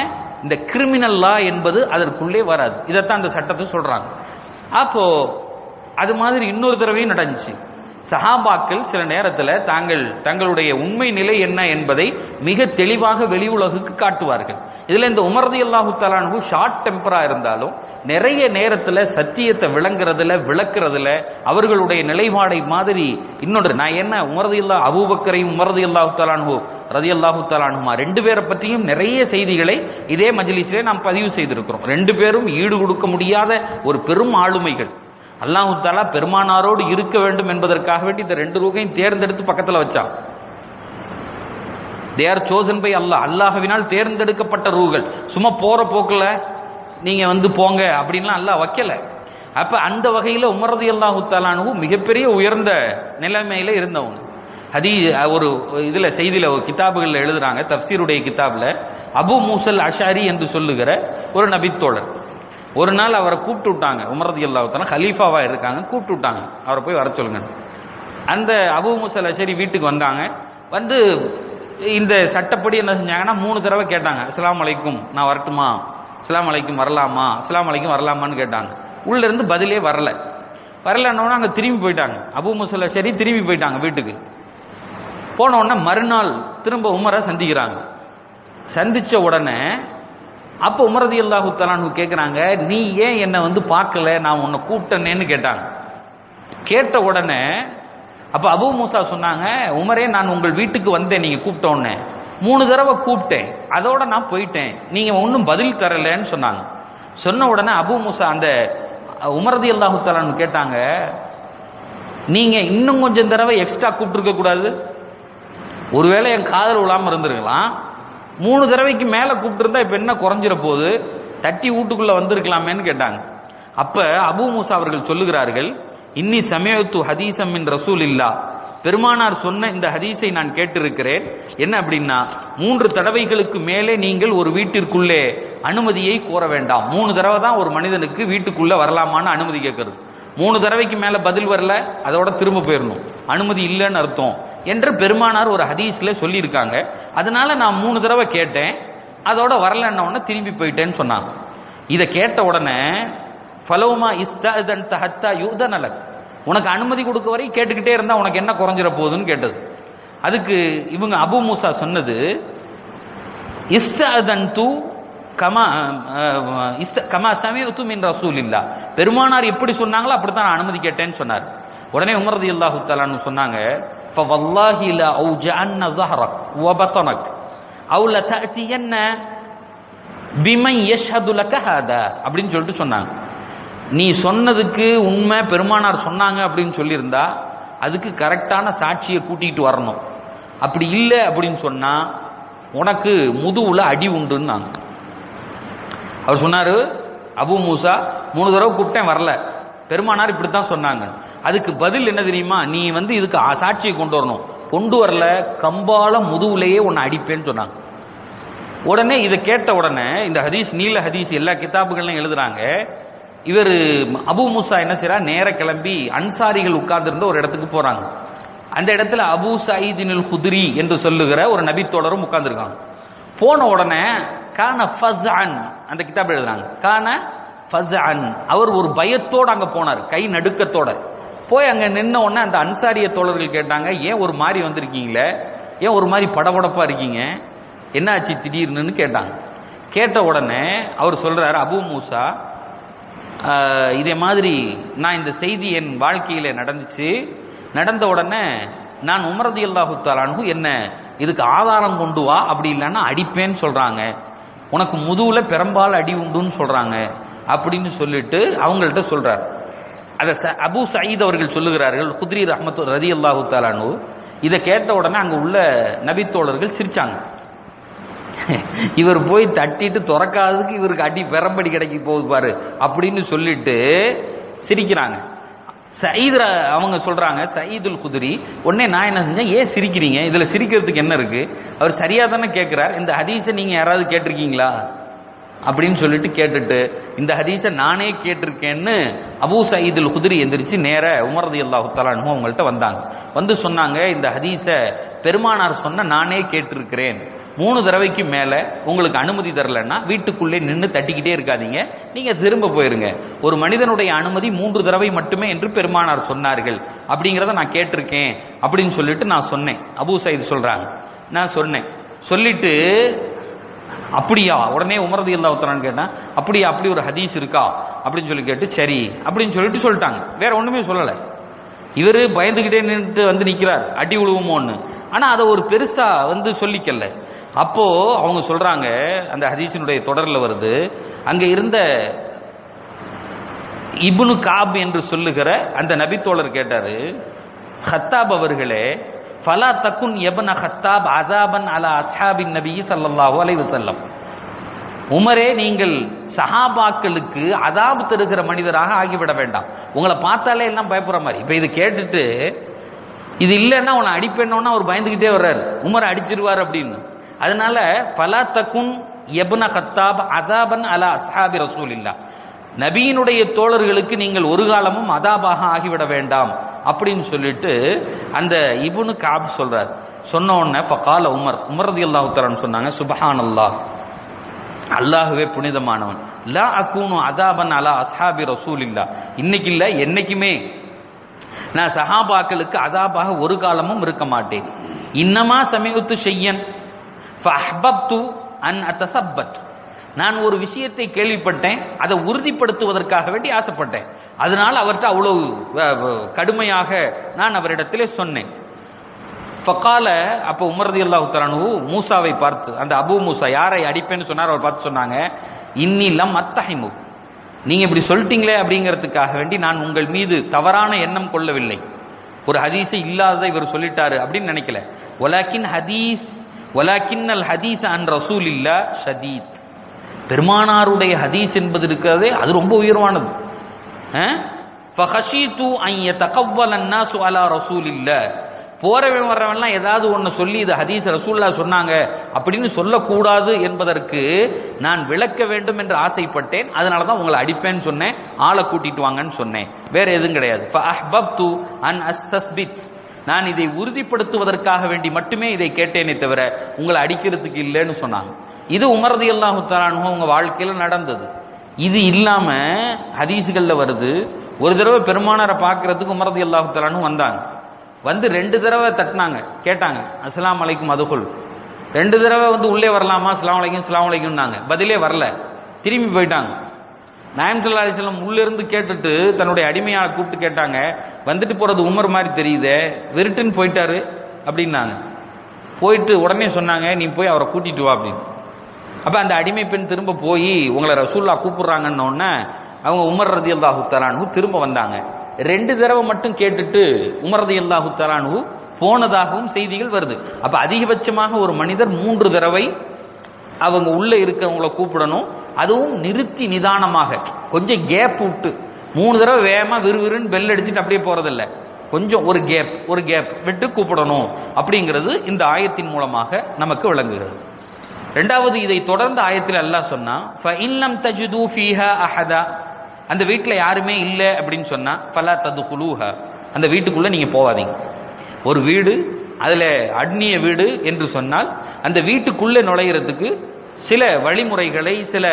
இந்த கிரிமினல் லா என்பது அதற்குள்ளே வராது இதைத்தான் அந்த சட்டத்தை சொல்றாங்க அப்போ அது மாதிரி இன்னொரு தடவையும் நடந்துச்சு சஹாபாக்கள் சில நேரத்தில் தாங்கள் தங்களுடைய உண்மை நிலை என்ன என்பதை மிக தெளிவாக வெளி உலகுக்கு காட்டுவார்கள் இதுல இந்த உமர்தி அல்லாஹு தலானு ஷார்ட் டெம்பரா இருந்தாலும் நிறைய நேரத்துல சத்தியத்தை விளங்குறதுல விளக்குறதுல அவர்களுடைய நிலைப்பாடை மாதிரி இன்னொன்று நான் என்ன உமரதி அல்லா அபூபக்கரையும் உமரதி அல்லாஹு தலானு ரதி அல்லாஹு தலானுமா ரெண்டு பேரை பற்றியும் நிறைய செய்திகளை இதே மஜ்லிஸிலே நாம் பதிவு செய்திருக்கிறோம் ரெண்டு பேரும் ஈடு கொடுக்க முடியாத ஒரு பெரும் ஆளுமைகள் அல்லாஹு தாலா பெருமானாரோடு இருக்க வேண்டும் என்பதற்காக வேண்டி இந்த ரெண்டு ரூகையும் தேர்ந்தெடுத்து பக்கத்தில் வச்சான் they are chosen by Allah அல்லாஹவினால் தேர்ந்தெடுக்கப்பட்ட ரூகள் சும்மா போற போக்குல நீங்க வந்து போங்க அப்படின்லாம் அல்லாஹ் வைக்கல அப்ப அந்த வகையில உமரதி அல்லாஹு தாலானு மிகப்பெரிய உயர்ந்த நிலைமையில இருந்தவங்க ஹதி ஒரு இதுல செய்தியில ஒரு கிதாபுகள்ல எழுதுறாங்க தப்சீருடைய கிதாப்ல அபு மூசல் அஷாரி என்று சொல்லுகிற ஒரு நபித்தோழர் ஒரு நாள் அவரை கூப்பிட்டு விட்டாங்க உமரதி அல்லாஹால ஹலீஃபாவா இருக்காங்க கூப்பிட்டு விட்டாங்க அவரை போய் வர சொல்லுங்க அந்த அபு முசல் அஷரி வீட்டுக்கு வந்தாங்க வந்து இந்த சட்டப்படி என்ன செஞ்சாங்கன்னா மூணு தடவை கேட்டாங்க அஸ்லாம் அலைக்கும் நான் வரட்டுமா அஸ்லாம் அலைக்கும் வரலாமா அஸ்லாம் அலைக்கும் வரலாமான்னு கேட்டாங்க உள்ள இருந்து பதிலே வரல வரலன்னொன்னே அங்கே திரும்பி போயிட்டாங்க அபு முசல் அஷரி திரும்பி போயிட்டாங்க வீட்டுக்கு போன உடனே மறுநாள் திரும்ப உமரை சந்திக்கிறாங்க சந்திச்ச உடனே அப்போ உமரதி அல்லாஹு தலானு கேட்குறாங்க நீ ஏன் என்னை வந்து பார்க்கல நான் உன்னை கூப்பிட்டனேன்னு கேட்டாங்க கேட்ட உடனே அப்போ அபு மூசா சொன்னாங்க உமரே நான் உங்கள் வீட்டுக்கு வந்தேன் நீங்கள் கூப்பிட்ட உடனே மூணு தடவை கூப்பிட்டேன் அதோட நான் போயிட்டேன் நீங்கள் ஒன்றும் பதில் தரலன்னு சொன்னாங்க சொன்ன உடனே அபு மூசா அந்த உமரதி அல்லாஹு தலானு கேட்டாங்க நீங்கள் இன்னும் கொஞ்சம் தடவை எக்ஸ்ட்ரா கூப்பிட்டுருக்க கூடாது ஒருவேளை என் காதல் விழாமல் இருந்திருக்கலாம் மூணு தடவைக்கு மேலே கூப்பிட்டுருந்தா இப்போ என்ன குறைஞ்சிட போகுது தட்டி வீட்டுக்குள்ளே வந்திருக்கலாமேன்னு கேட்டாங்க அப்போ அபு மூசா அவர்கள் சொல்லுகிறார்கள் இன்னி சமயத்து ஹதீசம் மின் ரசூல் இல்லா பெருமானார் சொன்ன இந்த ஹதீஸை நான் கேட்டிருக்கிறேன் என்ன அப்படின்னா மூன்று தடவைகளுக்கு மேலே நீங்கள் ஒரு வீட்டிற்குள்ளே அனுமதியை கோர வேண்டாம் மூணு தடவை தான் ஒரு மனிதனுக்கு வீட்டுக்குள்ள வரலாமான்னு அனுமதி கேட்கறது மூணு தடவைக்கு மேல பதில் வரல அதோட திரும்ப போயிடணும் அனுமதி இல்லைன்னு அர்த்தம் என்று பெருமானார் ஒரு ஹதீஸ்ல சொல்லியிருக்காங்க அதனால நான் மூணு தடவை கேட்டேன் அதோட வரலன்ன உடனே திரும்பி போயிட்டேன்னு சொன்னாங்க இதை கேட்ட உடனே ஃபலோமா இஸ்தன் தஹத்தா யூதனலக் உனக்கு அனுமதி கொடுக்க வரை கேட்டுக்கிட்டே இருந்தா உனக்கு என்ன குறைஞ்சிட போகுதுன்னு கேட்டது அதுக்கு இவங்க அபு மூசா சொன்னது இஸ்தன் தூ கமா கமா சமயத்து மின் ரசூல் இல்லா பெருமானார் எப்படி சொன்னாங்களோ அப்படித்தான் நான் அனுமதி கேட்டேன்னு சொன்னார் உடனே உமரது இல்லாஹு தலான்னு சொன்னாங்க فوالله لا أوجعن ظهرك وبطنك أو لتأتين بمن يشهد لك هذا அப்படின்னு சொல்லிட்டு சொன்னாங்க நீ சொன்னதுக்கு உண்மை பெருமானார் சொன்னாங்க அப்படின்னு சொல்லியிருந்தா அதுக்கு கரெக்டான சாட்சியை கூட்டிகிட்டு வரணும் அப்படி இல்லை அப்படின்னு சொன்னா உனக்கு முதுவுல அடி உண்டுன்னாங்க அவர் சொன்னாரு அபு மூசா மூணு தடவை கூப்பிட்டேன் வரல பெருமானார் இப்படித்தான் சொன்னாங்க அதுக்கு பதில் என்ன தெரியுமா நீ வந்து இதுக்கு சாட்சியை கொண்டு வரணும் கொண்டு வரல கம்பால முதுகுலையே உன்னை அடிப்பேன்னு சொன்னாங்க உடனே இதை கேட்ட உடனே இந்த ஹதீஸ் நீல ஹதீஸ் எல்லா கிதாபுகள்லையும் எழுதுறாங்க இவர் அபு மூசா என்ன செய்யறா நேர கிளம்பி அன்சாரிகள் உட்கார்ந்திருந்த ஒரு இடத்துக்கு போறாங்க அந்த இடத்துல அபு சயீதினில் குதிரி என்று சொல்லுகிற ஒரு நபித்தோழரும் உட்கார்ந்துருக்காங்க போன உடனே கான ஃபஸ்அன் அந்த கிதாப் எழுதுறாங்க கான ஃபஸ்அன் அவர் ஒரு பயத்தோட அங்க போனார் கை நடுக்கத்தோட போய் அங்க நின்ன உடனே அந்த அன்சாரிய தோழர்கள் கேட்டாங்க ஏன் ஒரு மாதிரி வந்திருக்கீங்களே ஏன் ஒரு மாதிரி படபடப்பா இருக்கீங்க என்ன ஆச்சு திடீர்னு கேட்டாங்க கேட்ட உடனே அவர் சொல்றாரு அபு மூசா ஆஹ், இதே மாதிரி நான் இந்த செய்தி என் வாழ்க்கையில நடந்துச்சு நடந்த உடனே நான் உமரதி அல்லாஹு தாலானு என்ன இதுக்கு ஆதாரம் கொண்டு வா அப்படி இல்லைன்னா அடிப்பேன்னு சொல்றாங்க உனக்கு முதுகுல பெரும்பால் அடி உண்டுன்னு சொல்றாங்க அப்படின்னு சொல்லிட்டு அவங்கள்ட்ட சொல்றார் அதை ச- அபு சயீத் அவர்கள் சொல்லுகிறார்கள் குத்ரி ரஹ்மத்து ரதி அல்லாஹு தாலானு இதை கேட்ட உடனே அங்க உள்ள நபித்தோழர்கள் சிரிச்சாங்க இவர் போய் தட்டிட்டு திறக்காததுக்கு இவருக்கு அடி பெரம்படி கிடைக்க போகுது பாரு அப்படின்னு சொல்லிட்டு சிரிக்கிறாங்க சயீத் ர- அவங்க சொல்றாங்க சயீதுல் குதிரி உடனே நான் என்ன செஞ்சேன் ஏன் சிரிக்கிறீங்க இதுல சிரிக்கிறதுக்கு என்ன இருக்கு அவர் சரியா தானே கேட்கிறார் இந்த ஹதீஸை நீங்க யாராவது கேட்டிருக்கீங்களா அப்படின்னு சொல்லிட்டு கேட்டுட்டு இந்த ஹதீஸை நானே கேட்டிருக்கேன்னு அபூ சயீதுல் குதிரி எந்திரிச்சு நேர உமரது அல்லாஹு தலானு அவங்கள்ட்ட வந்தாங்க வந்து சொன்னாங்க இந்த ஹதீஸை பெருமானார் சொன்ன நானே கேட்டிருக்கிறேன் மூணு தடவைக்கு மேல உங்களுக்கு அனுமதி தரலன்னா வீட்டுக்குள்ளே நின்று தட்டிக்கிட்டே இருக்காதீங்க நீங்க திரும்ப போயிருங்க ஒரு மனிதனுடைய அனுமதி மூன்று தடவை மட்டுமே என்று பெருமானார் சொன்னார்கள் அப்படிங்கிறத நான் கேட்டிருக்கேன் அப்படின்னு சொல்லிட்டு நான் சொன்னேன் அபூ சைது சொல்றாங்க நான் சொன்னேன் சொல்லிட்டு அப்படியா உடனே உமரது இல்லாவுத்தரான்னு கேட்டேன் அப்படியா அப்படி ஒரு ஹதீஸ் இருக்கா அப்படின்னு சொல்லி கேட்டு சரி அப்படின்னு சொல்லிட்டு சொல்லிட்டாங்க வேற ஒண்ணுமே சொல்லலை இவர் பயந்துகிட்டே நின்று வந்து நிக்கிறார் அடி விழுவுமோன்னு ஆனா அதை ஒரு பெருசா வந்து சொல்லிக்கல அப்போ அவங்க சொல்றாங்க அந்த ஹதீஸினுடைய தொடர்ல வருது அங்க இருந்த இப்னு காப் என்று சொல்லுகிற அந்த நபித்தோழர் கேட்டாரு ஹத்தாப் அவர்களே ஃபலா தக்குன் எபன ஹத்தாப் அசாபன் அலா அஸ்ஹாபின் நபி ஸல்லல்லாஹு அலைஹி வஸல்லம் உமரே நீங்கள் சஹாபாக்களுக்கு அதாபு தருகிற மனிதராக ஆகிவிட வேண்டாம் உங்களை பார்த்தாலே எல்லாம் பயப்படுற மாதிரி இப்ப இது கேட்டுட்டு இது இல்லைன்னா உன்னை அடிப்பேன்னொன்னா அவர் பயந்துகிட்டே வர்றாரு உமரை அடிச்சிருவார் அப்படின்னு அதனால பலா தக்குன் எபன கத்தாப் அதாபன் அலா அஸ்ஹாபி ரசூலில்லா நபியினுடைய தோழர்களுக்கு நீங்கள் ஒரு காலமும் அதாபாக ஆகிவிட வேண்டாம் அப்படின்னு சொல்லிட்டு அந்த இபுனு காப் சொல்றார் சொன்ன உடனே பக்கால உமர் உமரதி அல்லாஹுத்தரான்னு சொன்னாங்க சுபஹான் அல்லாஹ் அல்லாஹுவே புனிதமானவன் லா அக்கூனு அதாபன் அலா அஸ்ஹாபி ரசூலில்லா இன்னைக்கு இல்ல என்னைக்குமே நான் சஹாபாக்களுக்கு அதாபாக ஒரு காலமும் இருக்க மாட்டேன் இன்னமா சமீபத்து செய்யன் ஃபஹ்பப்து அன் அத்தசப்பத் நான் ஒரு விஷயத்தை கேள்விப்பட்டேன் அதை உறுதிப்படுத்துவதற்காக வேண்டி ஆசைப்பட்டேன் அதனால் அவர்கிட்ட அவ்வளவு அஹ், அஹ், கடுமையாக நான் அவரிடத்திலே சொன்னேன் ஃபக்கால அப்போ உமரதி அல்லாஹு தலானு மூசாவை பார்த்து அந்த அபு மூசா யாரை அடிப்பேன்னு சொன்னார் அவர் பார்த்து சொன்னாங்க இன்னிலம் அத்தஹிமு நீங்க இப்படி சொல்லிட்டீங்களே அப்படிங்கிறதுக்காக வேண்டி நான் உங்கள் மீது தவறான எண்ணம் கொள்ளவில்லை ஒரு ஹதீஸை இல்லாததை இவர் சொல்லிட்டாரு அப்படின்னு நினைக்கல ஒலாக்கின் ஹதீஸ் ஒலாக்கின் அல் ஹதீஸ் அன் ரசூல் இல்லா ஷதீத் பெருமானாருடைய ஹதீஸ் என்பது இருக்கிறதே அது ரொம்ப உயர்வானது ஃபஹஷீது அன் யதகவ்வல அன்னாசு அலா ரசூலில்லாஹ் போறவன் வர்றவன்லாம் ஏதாவது ஒன்று சொல்லி இது ஹதீஸ் ரசூல்லா சொன்னாங்க அப்படின்னு சொல்லக்கூடாது என்பதற்கு நான் விளக்க வேண்டும் என்று ஆசைப்பட்டேன் அதனால தான் உங்களை அடிப்பேன்னு சொன்னேன் ஆளை கூட்டிட்டு வாங்கன்னு சொன்னேன் வேற எதுவும் கிடையாது ஃபஅஹ்பப்து அன் அஸ்தஸ்பித் நான் இதை உறுதிப்படுத்துவதற்காக வேண்டி மட்டுமே இதை கேட்டேனே தவிர உங்களை அடிக்கிறதுக்கு இல்லைன்னு சொன்னாங்க இது உமரதி அல்லாஹு தலானு உங்க வாழ்க்கையில நடந்தது இது இல்லாம ஹதீஸுகள்ல வருது ஒரு தடவை பெருமானாரை பார்க்கறதுக்கு உமரதி அல்லாஹு தலானு வந்தாங்க வந்து ரெண்டு தடவை தட்டினாங்க கேட்டாங்க அஸ்ஸலாமு அலைக்கும் அதுகுல் ரெண்டு தடவை வந்து உள்ளே வரலாமா அஸ்ஸலாமு அலைக்கும் அஸ்ஸலாமு அலைக்கும்னாங்க பதிலே வரல திரும்பி போயிட்டாங்க நாயம் சல்லா அலிஸ்லாம் உள்ள இருந்து கேட்டுட்டு தன்னுடைய அடிமையாளை கூப்பிட்டு கேட்டாங்க வந்துட்டு போறது உமர் மாதிரி தெரியுதே வெறுட்டுன்னு போயிட்டாரு அப்படின்னாங்க போயிட்டு உடனே சொன்னாங்க நீ போய் அவரை கூட்டிட்டு வா அப்படின்னு அப்ப அந்த அடிமை பெண் திரும்ப போய் உங்களை ரசூல்லா கூப்பிடுறாங்கன்ன உடனே அவங்க உமர் ரதி அல்லாஹு தலானு திரும்ப வந்தாங்க ரெண்டு தடவை மட்டும் கேட்டுட்டு உமர் ரதி அல்லாஹு தலானு போனதாகவும் செய்திகள் வருது அப்ப அதிகபட்சமாக ஒரு மனிதர் மூன்று தடவை அவங்க உள்ள இருக்கிறவங்கள கூப்பிடணும் அதுவும் நிறுத்தி நிதானமாக கொஞ்சம் கேப் விட்டு மூணு தடவை வேகமா விறுவிறுன்னு பெல் அடிச்சுட்டு அப்படியே போறதில்ல கொஞ்சம் ஒரு கேப் ஒரு கேப் விட்டு கூப்பிடணும் அப்படிங்கிறது இந்த ஆயத்தின் மூலமாக நமக்கு விளங்குகிறது ரெண்டாவது இதை தொடர்ந்து ஆயத்தில் அல்லாஹ் சொன்னா ஃபஇன்லம் தஜுது ஃபீஹா அஹதா அந்த வீட்டில் யாருமே இல்லை அப்படின்னு சொன்னா ஃபலா ததுகுலூஹ அந்த வீட்டுக்குள்ள நீங்க போகாதீங்க ஒரு வீடு அதுல அந்நிய வீடு என்று சொன்னால் அந்த வீட்டுக்குள்ளே நுழையிறதுக்கு சில வழிமுறைகளை சில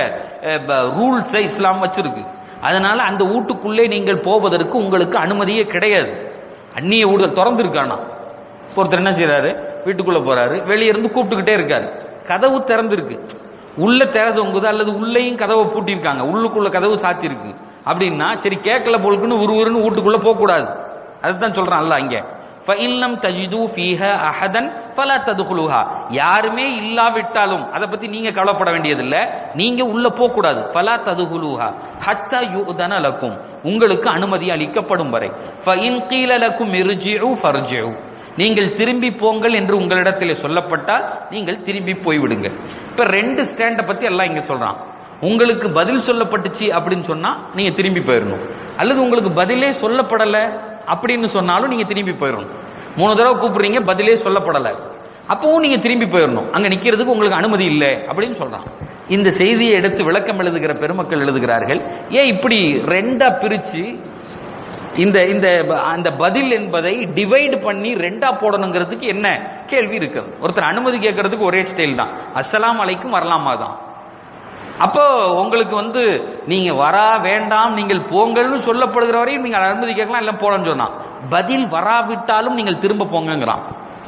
ரூல்ஸை இஸ்லாம் வச்சிருக்கு அதனால அந்த வீட்டுக்குள்ளே நீங்கள் போவதற்கு உங்களுக்கு அனுமதியே கிடையாது அந்நிய வீடு திறந்துருக்கானா ஒருத்தர் என்ன செய்யறாரு வீட்டுக்குள்ள போறாரு வெளியே இருந்து கூப்பிட்டுக்கிட்டே இருக்காரு கதவு திறந்திருக்கு உள்ள திறந்தவங்குது அல்லது உள்ளேயும் கதவை பூட்டியிருக்காங்க உள்ளுக்குள்ள கதவு சாத்திருக்கு அப்படின்னா சரி கேட்கல போலுக்குன்னு உருவருன்னு வீட்டுக்குள்ள போக கூடாது அதுதான் சொல்றான் அல்ல இங்க ஃபஇல்லம் தஜிது ஃபீஹ அஹதன் ஃபலா ததுகுலுஹா யாருமே இல்லாவிட்டாலும் அதை பத்தி நீங்க கவலைப்பட வேண்டியதில்லை நீங்க உள்ள போக கூடாது ஃபலா ததுகுலுஹா ஹத்தா யுதன லக்கும் உங்களுக்கு அனுமதி அளிக்கப்படும் வரை ஃபஇன் கீல லக்கும் இர்ஜிஉ ஃபர்ஜிஉ நீங்கள் திரும்பி போங்கள் என்று உங்களிடத்தில் சொல்லப்பட்டால் நீங்கள் திரும்பி போய்விடுங்க இப்ப ரெண்டு ஸ்டாண்டை பத்தி எல்லாம் இங்க சொல்றான் உங்களுக்கு பதில் சொல்லப்பட்டுச்சு அப்படின்னு சொன்னா நீங்க திரும்பி போயிடணும் அல்லது உங்களுக்கு பதிலே சொல்லப்படல அப்படின்னு சொன்னாலும் நீங்க திரும்பி போயிடணும் மூணு தடவை கூப்பிடுறீங்க பதிலே சொல்லப்படல அப்பவும் நீங்க திரும்பி போயிடணும் அங்க நிக்கிறதுக்கு உங்களுக்கு அனுமதி இல்லை அப்படின்னு சொல்றான் இந்த செய்தியை எடுத்து விளக்கம் எழுதுகிற பெருமக்கள் எழுதுகிறார்கள் ஏன் இப்படி ரெண்டா பிரிச்சு இந்த இந்த ப- அந்த பதில் என்பதை டிவைட் பண்ணி ரெண்டா போடணுங்கிறதுக்கு என்ன கேள்வி இருக்கு ஒருத்தர் அனுமதி கேட்கறதுக்கு ஒரே ஸ்டைல் தான் அஸ்ஸலாமு அலைக்கும் வரலாமா தான் அப்போ உங்களுக்கு வந்து நீங்க வரா வேண்டாம் நீங்கள் போங்கள்னு சொல்லப்படுகிற வரையும் நீங்கள் அனுமதி கேட்கலாம் எல்லாம் போலன்னு சொன்னான் பதில் வராவிட்டாலும் நீங்கள் திரும்ப போங்கங்கிறான்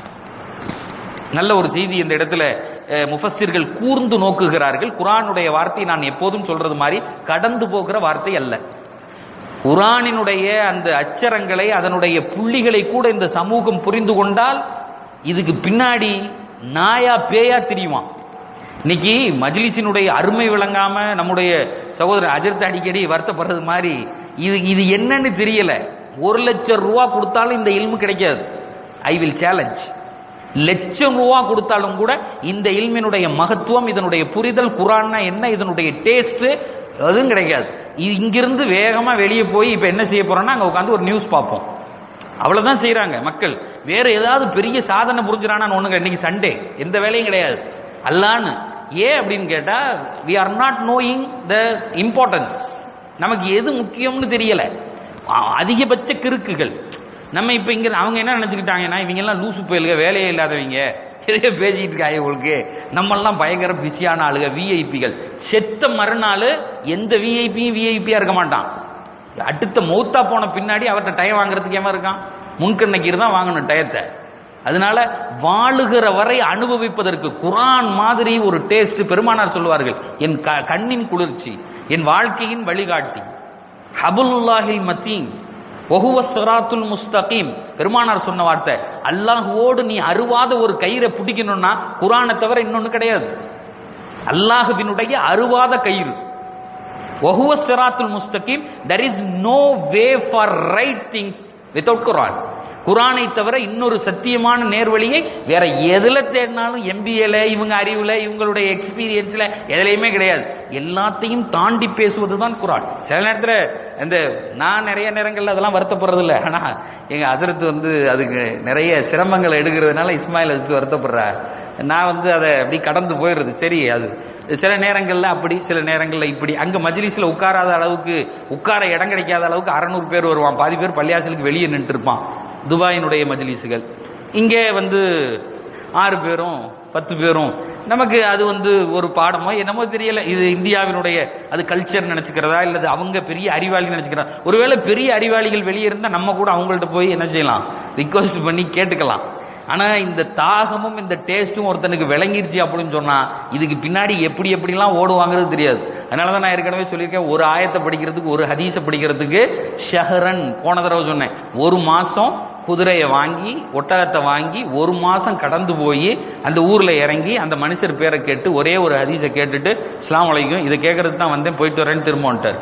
நல்ல ஒரு செய்தி இந்த இடத்துல அஹ், முஃபஸ்ஸிர்கள் கூர்ந்து நோக்குகிறார்கள் குர்ஆனுடைய வார்த்தை நான் எப்போதும் சொல்றது மாதிரி கடந்து போகிற வார்த்தை அல்ல குர்ஆனினுடைய அந்த அச்சரங்களை அதனுடைய புள்ளிகளை கூட இந்த சமூகம் புரிந்து கொண்டால் இதுக்கு பின்னாடி நாயா பேயா தெரியுமா இன்னைக்கு மஜ்லிஸினுடைய அருமை விளங்காம நம்முடைய சகோதரர் அஜர்த் அடிக்கடி வருத்தப்படுறது மாதிரி இது இது என்னன்னு தெரியல ஒரு லட்சம் ரூபா கொடுத்தாலும் இந்த இல்மு கிடைக்காது ஐ வில் சேலஞ்ச் லட்சம் ரூபா கொடுத்தாலும் கூட இந்த இல்மினுடைய மகத்துவம் இதனுடைய புரிதல் குரான்னா என்ன இதனுடைய டேஸ்ட் அதுவும் கிடைக்காது இது இங்கிருந்து வேகமா வெளியே போய் இப்ப என்ன செய்ய போறோம்னா அங்க உட்காந்து ஒரு நியூஸ் பார்ப்போம் அவ்வளவுதான் செய்றாங்க மக்கள் வேற ஏதாவது பெரிய சாதனை புரிஞ்சுறானா ஒண்ணுங்க இன்னைக்கு சண்டே எந்த வேலையும் கிடையாது அல்லான்னு ஏன் அப்படின்னு கேட்டா we are not knowing the importance நமக்கு எது முக்கியம்னு தெரியல அ- அதிகபட்ச கிறுக்குகள் நம்ம இப்ப இங்க அவங்க என்ன நினைச்சுக்கிட்டாங்கன்னா இவங்க எல்லாம் லூசு போயிலுங்க வேலையே இல்லாதவங்க எதையோ பேசிட்டு இருக்காங்க உங்களுக்கு நம்மெல்லாம் பயங்கர பிஸியான ஆளுங்க விஐபிகள் செத்த மறுநாள் எந்த விஐபியும் விஐபியா இருக்க மாட்டான் அடுத்த மௌத்தா போன பின்னாடி அவர்கிட்ட டயம் வாங்குறதுக்கு ஏமா இருக்கான் முன்கண்ணக்கீர் தான் வாங்கணும் டயத்தை அதனால வாழுகிற வரை அனுபவிப்பதற்கு குரான் மாதிரி ஒரு டேஸ்ட் பெருமானார் சொல்லுவார்கள் என் க- கண்ணின் குளிர்ச்சி என் வாழ்க்கையின் வழிகாட்டி ஹபுல்லாஹில் மத்தீன் ஒஹுவ சிராத்துல் முஸ்தகீம் பெருமானார் சொன்ன வார்த்தை அல்லாஹுவோடு நீ அருவாத ஒரு கயிறை பிடிக்கணும்னா குரானை தவிர இன்னொன்னு கிடையாது அல்லாஹுவினுடைய அருவாத கயிறு ஒஹுவ சிராத்துல் முஸ்தகீம் there is no way for right things without குரான் குரானை தவிர இன்னொரு சத்தியமான நேர்வழியை வேற எதுல தேடினாலும் எம்பிஏல இவங்க அறிவுல இவங்களுடைய எக்ஸ்பீரியன்ஸ்ல எதுலையுமே கிடையாது எல்லாத்தையும் தாண்டி பேசுவது தான் குரான் சில நேரத்துல இந்த நான் நிறைய நேரங்கள்ல அதெல்லாம் வருத்தப்படுறது இல்லை ஆனா எங்க அதிரத்து வந்து அதுக்கு நிறைய சிரமங்களை எடுக்கிறதுனால இஸ்மாயில் அதுக்கு வருத்தப்படுறார் நான் வந்து அதை அப்படி கடந்து போயிடுறது சரி அது சில நேரங்கள்ல அப்படி சில நேரங்கள்ல இப்படி அங்க மஜ்லிஸ்ல உட்காராத அளவுக்கு உட்கார இடம் கிடைக்காத அளவுக்கு அறநூறு பேர் வருவான் பாதி பேர் பள்ளியாசலுக்கு வெளியே நின்று இருப்பான் துபாயினுடைய மஜ்லிஸுகள் இங்கே வந்து ஆறு பேரும் பத்து பேரும் நமக்கு அது வந்து ஒரு பாடமோ என்னமோ தெரியல இது இந்தியாவினுடைய அது கல்ச்சர் நினைச்சுக்கிறதா இல்லது அவங்க பெரிய அறிவாளி நினைச்சுக்கிறதா ஒருவேளை பெரிய அறிவாளிகள் வெளியே இருந்தா நம்ம கூட அவங்கள்ட்ட போய் என்ன செய்யலாம் ரிக்வஸ்ட் பண்ணி கேட்டுக்கலாம் ஆனா இந்த தாகமும் இந்த டேஸ்ட்டும் ஒருத்தனுக்கு விளங்கிருச்சு அப்படின்னு சொன்னா இதுக்கு பின்னாடி எப்படி எப்படிலாம் ஓடுவாங்கிறது தெரியாது அதனாலதான் நான் ஏற்கனவே சொல்லியிருக்கேன் ஒரு ஆயத்தை படிக்கிறதுக்கு ஒரு ஹதீஸை படிக்கிறதுக்கு ஷஹரன் போன தடவை சொன்னேன் ஒரு மாசம் குதிரையை வாங்கி ஒட்டகத்தை வாங்கி ஒரு மாசம் கடந்து போய் அந்த ஊர்ல இறங்கி அந்த மனுஷர் பேரை கேட்டு ஒரே ஒரு ஹதீஸை கேட்டுட்டு இஸ்லாம் வலைக்கும் இதை கேட்கறதுக்கு தான் வந்தேன் போயிட்டு வரேன்னு திரும்ப வந்துட்டார்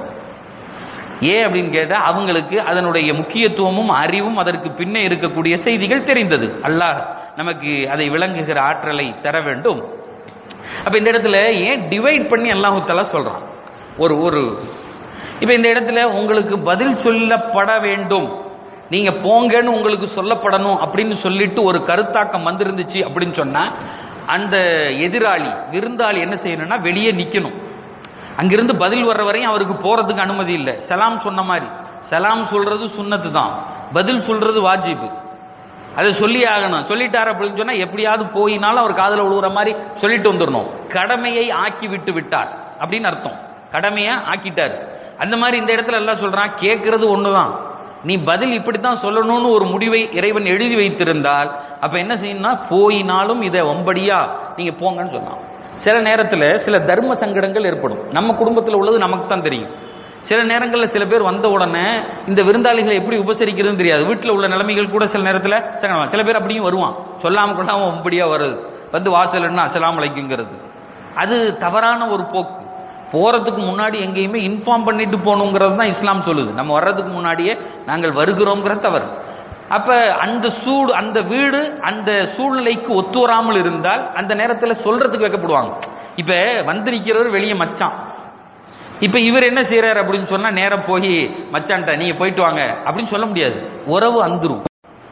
ஏன் அப்படின்னு கேட்டா அவங்களுக்கு அதனுடைய முக்கியத்துவமும் அறிவும் அதற்கு பின்னே இருக்கக்கூடிய செய்திகள் தெரிந்தது அல்லாஹ் நமக்கு அதை விளங்குகிற ஆற்றலை தர வேண்டும் அப்ப இந்த இடத்துல ஏன் டிவைட் பண்ணி அல்லாஹு தஆலா சொல்றான் ஒரு ஒரு இப்ப இந்த இடத்துல உங்களுக்கு பதில் சொல்லப்பட வேண்டும் நீங்க போங்கன்னு உங்களுக்கு சொல்லப்படணும் அப்படின்னு சொல்லிட்டு ஒரு கருத்தாக்கம் வந்திருந்துச்சு அப்படின்னு சொன்னா அந்த எதிராளி விருந்தாளி என்ன செய்யணும்னா வெளியே நிக்கணும் அங்கிருந்து பதில் வர்ற வரையும் அவருக்கு போறதுக்கு அனுமதி இல்லை சலாம் சொன்ன மாதிரி சலாம் சொல்றது சுன்னத்து தான் பதில் சொல்றது வாஜிபு அதை சொல்லி ஆகணும் சொல்லிட்டார் அப்படின்னு சொன்னா எப்படியாவது போயினாலும் அவர் காதுல விழுகிற மாதிரி சொல்லிட்டு வந்துடணும் கடமையை ஆக்கி விட்டு விட்டார் அப்படின்னு அர்த்தம் கடமையை ஆக்கிட்டார் அந்த மாதிரி இந்த இடத்துல எல்லாம் சொல்றான் கேட்கறது ஒண்ணுதான் நீ பதில் இப்படித்தான் சொல்லணும்னு ஒரு முடிவை இறைவன் எழுதி வைத்திருந்தால் அப்ப என்ன செய்யணும்னா போயினாலும் இதை ஒம்படியா நீங்க போங்கன்னு சொன்னான் சில நேரத்துல சில தர்ம சங்கடங்கள் ஏற்படும் நம்ம குடும்பத்துல உள்ளது நமக்கு தான் தெரியும் சில நேரங்களில் சில பேர் வந்த உடனே இந்த விருந்தாளிகளை எப்படி உபசரிக்கிறதுன்னு தெரியாது வீட்டில் உள்ள நிலைமைகள் கூட சில நேரத்தில் சங்கடமா சில பேர் அப்படியும் வருவான் சொல்லாம கொள்ளாம ஒம்படியா வருது வந்து வாசல்னா அசலாம் அழைக்குங்கிறது அது தவறான ஒரு போக்கு போறதுக்கு முன்னாடி எங்கேயுமே இன்ஃபார்ம் பண்ணிட்டு போகணுங்கிறது தான் இஸ்லாம் சொல்லுது நம்ம வர்றதுக்கு முன்னாடியே நாங்கள் வருகிறோங்கிற தவறு அப்ப அந்த சூடு அந்த வீடு அந்த சூழ்நிலைக்கு ஒத்து வராமல் இருந்தால் அந்த நேரத்தில் சொல்றதுக்கு வைக்கப்படுவாங்க இப்ப வந்து நிக்கிறவர் வெளியே மச்சான் இப்ப இவர் என்ன செய்யறாரு அப்படின்னு சொன்னா நேரம் போய் மச்சான்ட்ட நீங்க போயிட்டு வாங்க அப்படின்னு சொல்ல முடியாது உறவு அந்துரும்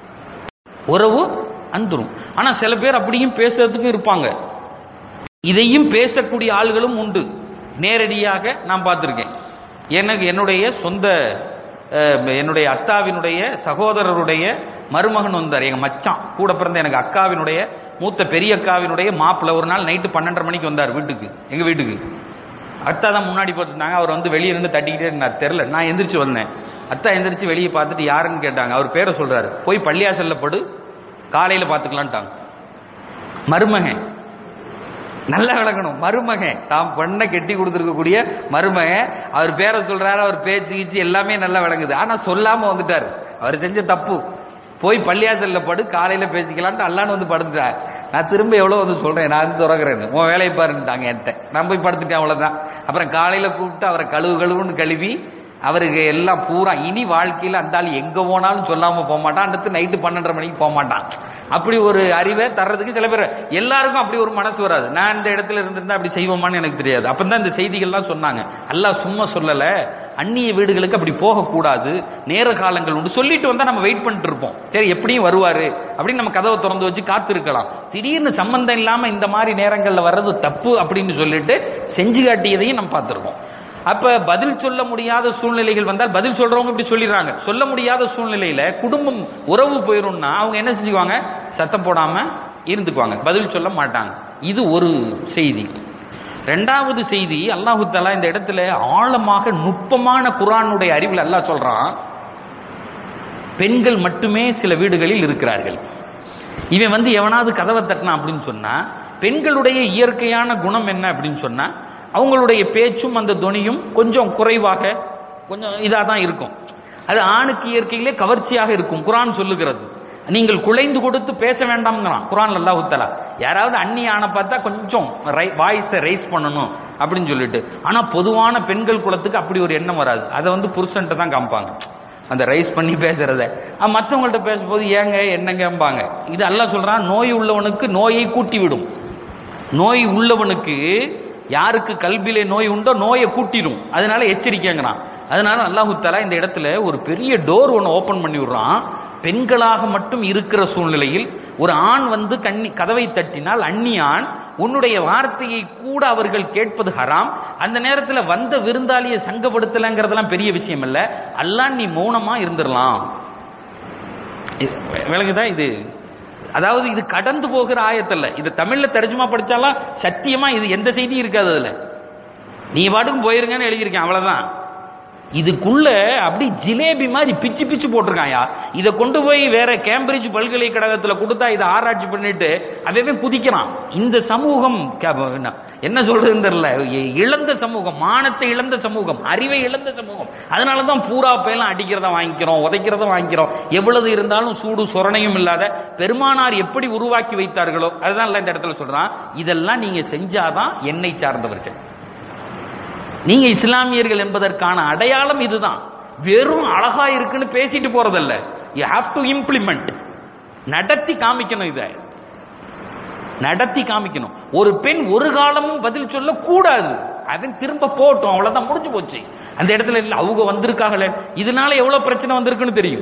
உறவு அந்துரும் ஆனா சில பேர் அப்படியும் பேசுறதுக்கும் இருப்பாங்க இதையும் பேசக்கூடிய ஆள்களும் உண்டு நேரடியாக நான் பார்த்திருக்கேன் எனக்கு என்னுடைய சொந்த அஹ், என்னுடைய அத்தாவினுடைய சகோதரருடைய மருமகன் வந்தார் எங்க மச்சான் கூட பிறந்த எனக்கு அக்காவினுடைய மூத்த பெரிய அக்காவினுடைய மாப்பிள்ளை ஒரு நாள் நைட்டு பன்னெண்டரை மணிக்கு வந்தார் வீட்டுக்கு எங்க வீட்டுக்கு அத்தா தான் முன்னாடி போட்டுருந்தாங்க அவர் வந்து வெளியே இருந்து தட்டிக்கிட்டே இருந்தார் தெரில நான் எந்திரிச்சு வந்தேன் அத்தா எந்திரிச்சு வெளியே பார்த்துட்டு யாருன்னு கேட்டாங்க அவர் பேரை சொல்றாரு போய் பள்ளியாசல்ல படு காலையில பார்த்துக்கலான்ட்டாங்க மருமகன் நல்லா விளக்கணும் மருமகன் தாம் பொண்ணை கெட்டி கொடுத்துருக்கக்கூடிய மருமகன் அவர் பேரை சொல்றாரு அவர் பேச்சு கீச்சு எல்லாமே நல்லா விளங்குது ஆனா சொல்லாம வந்துட்டாரு அவர் செஞ்ச தப்பு போய் பள்ளியாசல்ல படு காலையில பேசிக்கலான்ட்டு அல்லான்னு வந்து படுத்துட்டார் நான் திரும்ப எவ்வளோ வந்து சொல்றேன் நான் வந்து திறக்கிறேன் உன் வேலையை பாருன்ட்டாங்க என்கிட்ட நான் போய் படுத்துட்டேன் அவ்வளவுதான் அப்புறம் காலையில கூப்பிட்டு அவரை கழுவு கழுவுன்னு கழுவி அவருக்கு எல்லாம் பூரா இனி வாழ்க்கையில் அந்த ஆள் எங்க போனாலும் சொல்லாம போக மாட்டான் அடுத்து நைட்டு பன்னெண்டரை மணிக்கு போக மாட்டான் அப்படி ஒரு அறிவை தர்றதுக்கு சில பேர் எல்லாருக்கும் அப்படி ஒரு மனசு வராது நான் இந்த இடத்துல இருந்திருந்தா அப்படி செய்வோமான்னு எனக்கு தெரியாது அப்பதான் இந்த செய்திகள்லாம் சொன்னாங்க அல்லாஹ் சும்மா சொல்லல அந்நிய வீடுகளுக்கு அப்படி போகக்கூடாது நேர காலங்கள் உண்டு சொல்லிட்டு வந்தா நம்ம வெயிட் பண்ணிட்டு இருப்போம் சரி எப்படியும் வருவாரு அப்படின்னு நம்ம கதவை திறந்து வச்சு காத்து இருக்கலாம் திடீர்னு சம்பந்தம் இல்லாம இந்த மாதிரி நேரங்கள்ல வர்றது தப்பு அப்படின்னு சொல்லிட்டு செஞ்சு காட்டியதையும் நம்ம பார்த்திருக்கோம் அப்ப பதில் சொல்ல முடியாத சூழ்நிலைகள் வந்தால் பதில் சொல்றவங்க இப்படி சொல்லிடுறாங்க சொல்ல முடியாத சூழ்நிலையில குடும்பம் உறவு போயிரும்னா அவங்க என்ன செஞ்சுக்குவாங்க சத்தம் போடாம இருந்துக்குவாங்க பதில் சொல்ல மாட்டாங்க இது ஒரு செய்தி ரெண்டாவது செய்தி அல்லாஹு தஆலா இந்த இடத்துல ஆழமாக நுட்பமான குர்ஆனுடைய அறிவில் அல்லாஹ் சொல்றான் பெண்கள் மட்டுமே சில வீடுகளில் இருக்கிறார்கள் இவன் வந்து எவனாவது கதவை தட்டினான் அப்படின்னு சொன்னா பெண்களுடைய இயற்கையான குணம் என்ன அப்படின்னு சொன்னா அவங்களுடைய பேச்சும் அந்த துணியும் கொஞ்சம் குறைவாக கொஞ்சம் இதாக தான் இருக்கும் அது ஆணுக்கு இயற்கையிலே கவர்ச்சியாக இருக்கும் குரான் சொல்லுகிறது நீங்கள் குலைந்து கொடுத்து பேச வேண்டாம்ங்கிறான் குரான் அல்லாஹ் தஆலா யாராவது அந்நி ஆணை பார்த்தா கொஞ்சம் வாய்ஸை ரைஸ் பண்ணணும் அப்படின்னு சொல்லிட்டு ஆனா பொதுவான பெண்கள் குலத்துக்கு அப்படி ஒரு எண்ணம் வராது அதை வந்து புருஷன்ட்ட தான் காமிப்பாங்க அந்த ரைஸ் பண்ணி பேசுறத அஹ் மற்றவங்கள்ட்ட பேசும்போது ஏங்க என்னங்கம்பாங்க இது அல்லாஹ் சொல்றான் நோய் உள்ளவனுக்கு நோயை கூட்டி விடும் நோய் உள்ளவனுக்கு யாருக்கு கல்வியிலே நோய் உண்டோ நோயை கூட்டிடும் அதனால எச்சரிக்கைங்கிறான் அதனால அல்லாஹு தஆலா இந்த இடத்துல ஒரு பெரிய டோர் ஒன்று ஓபன் பண்ணி விடுறான் பெண்களாக மட்டும் இருக்கிற சூழ்நிலையில் ஒரு ஆண் வந்து கண்ணி கதவை தட்டினால் அந்நி ஆண் உன்னுடைய வார்த்தையை கூட அவர்கள் கேட்பது ஹராம் அந்த நேரத்தில் வந்த விருந்தாளியை சங்கப்படுத்தலைங்கிறதெல்லாம் பெரிய விஷயம் இல்ல அல்லாஹ் நீ மௌனமா இருந்துடலாம் இது- விளங்குதா இது அதாவது இது கடந்து போகிற ஆயத்தல்ல இது தமிழ்ல தர்ஜுமா படிச்சாலாம் சத்தியமா இது எந்த செய்தியும் இருக்காது அதுல நீ பாட்டுக்கு போயிருங்கன்னு எழுதியிருக்கேன் அவ்வளவுதான் இதுக்குள்ள அப்படி ஜிலேபி மாதிரி பிச்சு பிச்சு போட்டிருக்காயா இதை கொண்டு போய் வேற கேம்பிரிட்ஜ் பல்கலைக்கழகத்துல கொடுத்தா இதை ஆராய்ச்சி பண்ணிட்டு அவன் குதிக்கிறான் இந்த சமூகம் க- என்ன- என்ன சொல்றதுன்னு தெரியல இ- இழந்த சமூகம் மானத்தை இழந்த சமூகம் அறிவை இழந்த சமூகம் அதனால தான் பூரா பேலாம் அடிக்கிறத வாங்கிக்கிறோம் உதைக்கிறத வாங்கிக்கிறோம் எவ்வளவு இருந்தாலும் சூடு சொரணையும் இல்லாத பெருமானார் எப்படி உருவாக்கி வைத்தார்களோ அதுதான் இந்த இடத்துல சொல்றான் இதெல்லாம் நீங்க செஞ்சாதான் என்னை சார்ந்தவர்கள் நீங்க இஸ்லாமியர்கள் என்பதற்கான அடையாளம் இதுதான் வெறும் அழகா இருக்குன்னு பேசிட்டு போறதல்ல யூ ஹாவ் டு இம்ப்ளிமெண்ட் நடத்தி காமிக்கணும் இதை நடத்தி காமிக்கணும் ஒரு பெண் ஒரு காலமும் பதில் சொல்ல கூடாது அவன் திரும்ப போட்டும் அவ்வளவுதான் முடிஞ்சு போச்சு அந்த இடத்துல இல்ல அவங்க வந்திருக்காங்களே இதனால எவ்வளவு பிரச்சனை வந்திருக்குன்னு தெரியும்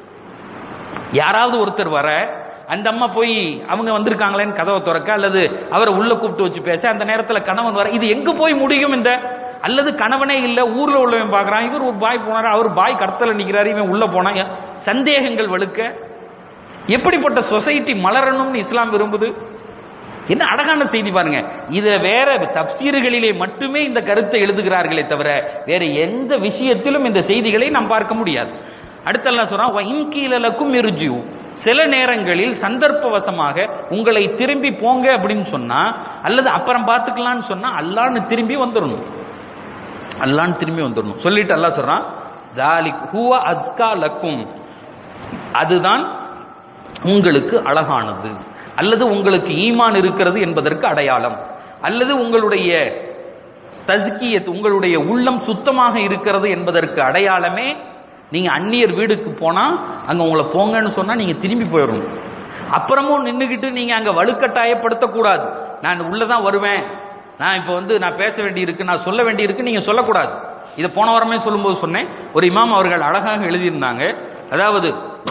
யாராவது ஒருத்தர் வர அந்த அம்மா போய் அவங்க வந்திருக்காங்களேன்னு கதவை திறக்க அல்லது அவரை உள்ள கூப்பிட்டு வச்சு பேச அந்த நேரத்துல கணவன் வர இது எங்க போய் முடியும் இந்த அல்லது கணவனே இல்ல ஊர்ல உள்ளவன் பார்க்கறான் இவர் ஒரு பாய் போனாரு அவர் பாய் கடத்தல நிக்கிறாரு இவன் உள்ள போனா சந்தேகங்கள் வலுக்க எப்படிப்பட்ட சொசைட்டி மலரணும்னு இஸ்லாம் விரும்புது என்ன அழகான செய்தி பாருங்க இத வேற தப்சீர்களிலே மட்டுமே இந்த கருத்தை எழுதுகிறார்களே தவிர வேற எந்த விஷயத்திலும் இந்த செய்திகளை நாம் பார்க்க முடியாது அடுத்து அல்லாஹ் சொல்றான் இன்கீழலுக்கும் இருஜியும் சில நேரங்களில் சந்தர்ப்பவசமாக உங்களை திரும்பி போங்க அப்படின்னு சொன்னா அல்லது அப்புறம் பார்த்துக்கலாம்னு சொன்னா அல்லான்னு திரும்பி வந்துடணும் அல்லான்னு திரும்பி வந்துடணும் சொல்லிட்டு அல்லாஹ் சொல்றான் தாலிக் ஹுவ அஸ்கா லக்கும் அதுதான் உங்களுக்கு அழகானது அல்லது உங்களுக்கு ஈமான் இருக்கிறது என்பதற்கு அடையாளம் அல்லது உங்களுடைய தஸ்கியத் உங்களுடைய உள்ளம் சுத்தமாக இருக்கிறது என்பதற்கு அடையாளமே நீங்க அந்நியர் வீடுக்கு போனா அங்க உங்களை போங்கன்னு சொன்னா நீங்க திரும்பி போயிடணும் அப்புறமும் நின்றுகிட்டு நீங்க அங்க வலுக்கட்டாயப்படுத்தக்கூடாது நான் உள்ளதான் வருவேன் நான் இப்போ வந்து நான் பேச வேண்டியிருக்கு நான் சொல்ல வேண்டியிருக்கு நீங்க சொல்லக்கூடாது இதை போன வாரமே சொல்லும்போது சொன்னேன் ஒரு இமாம் அவர்கள் அழகாக எழுதியிருந்தாங்க அதாவது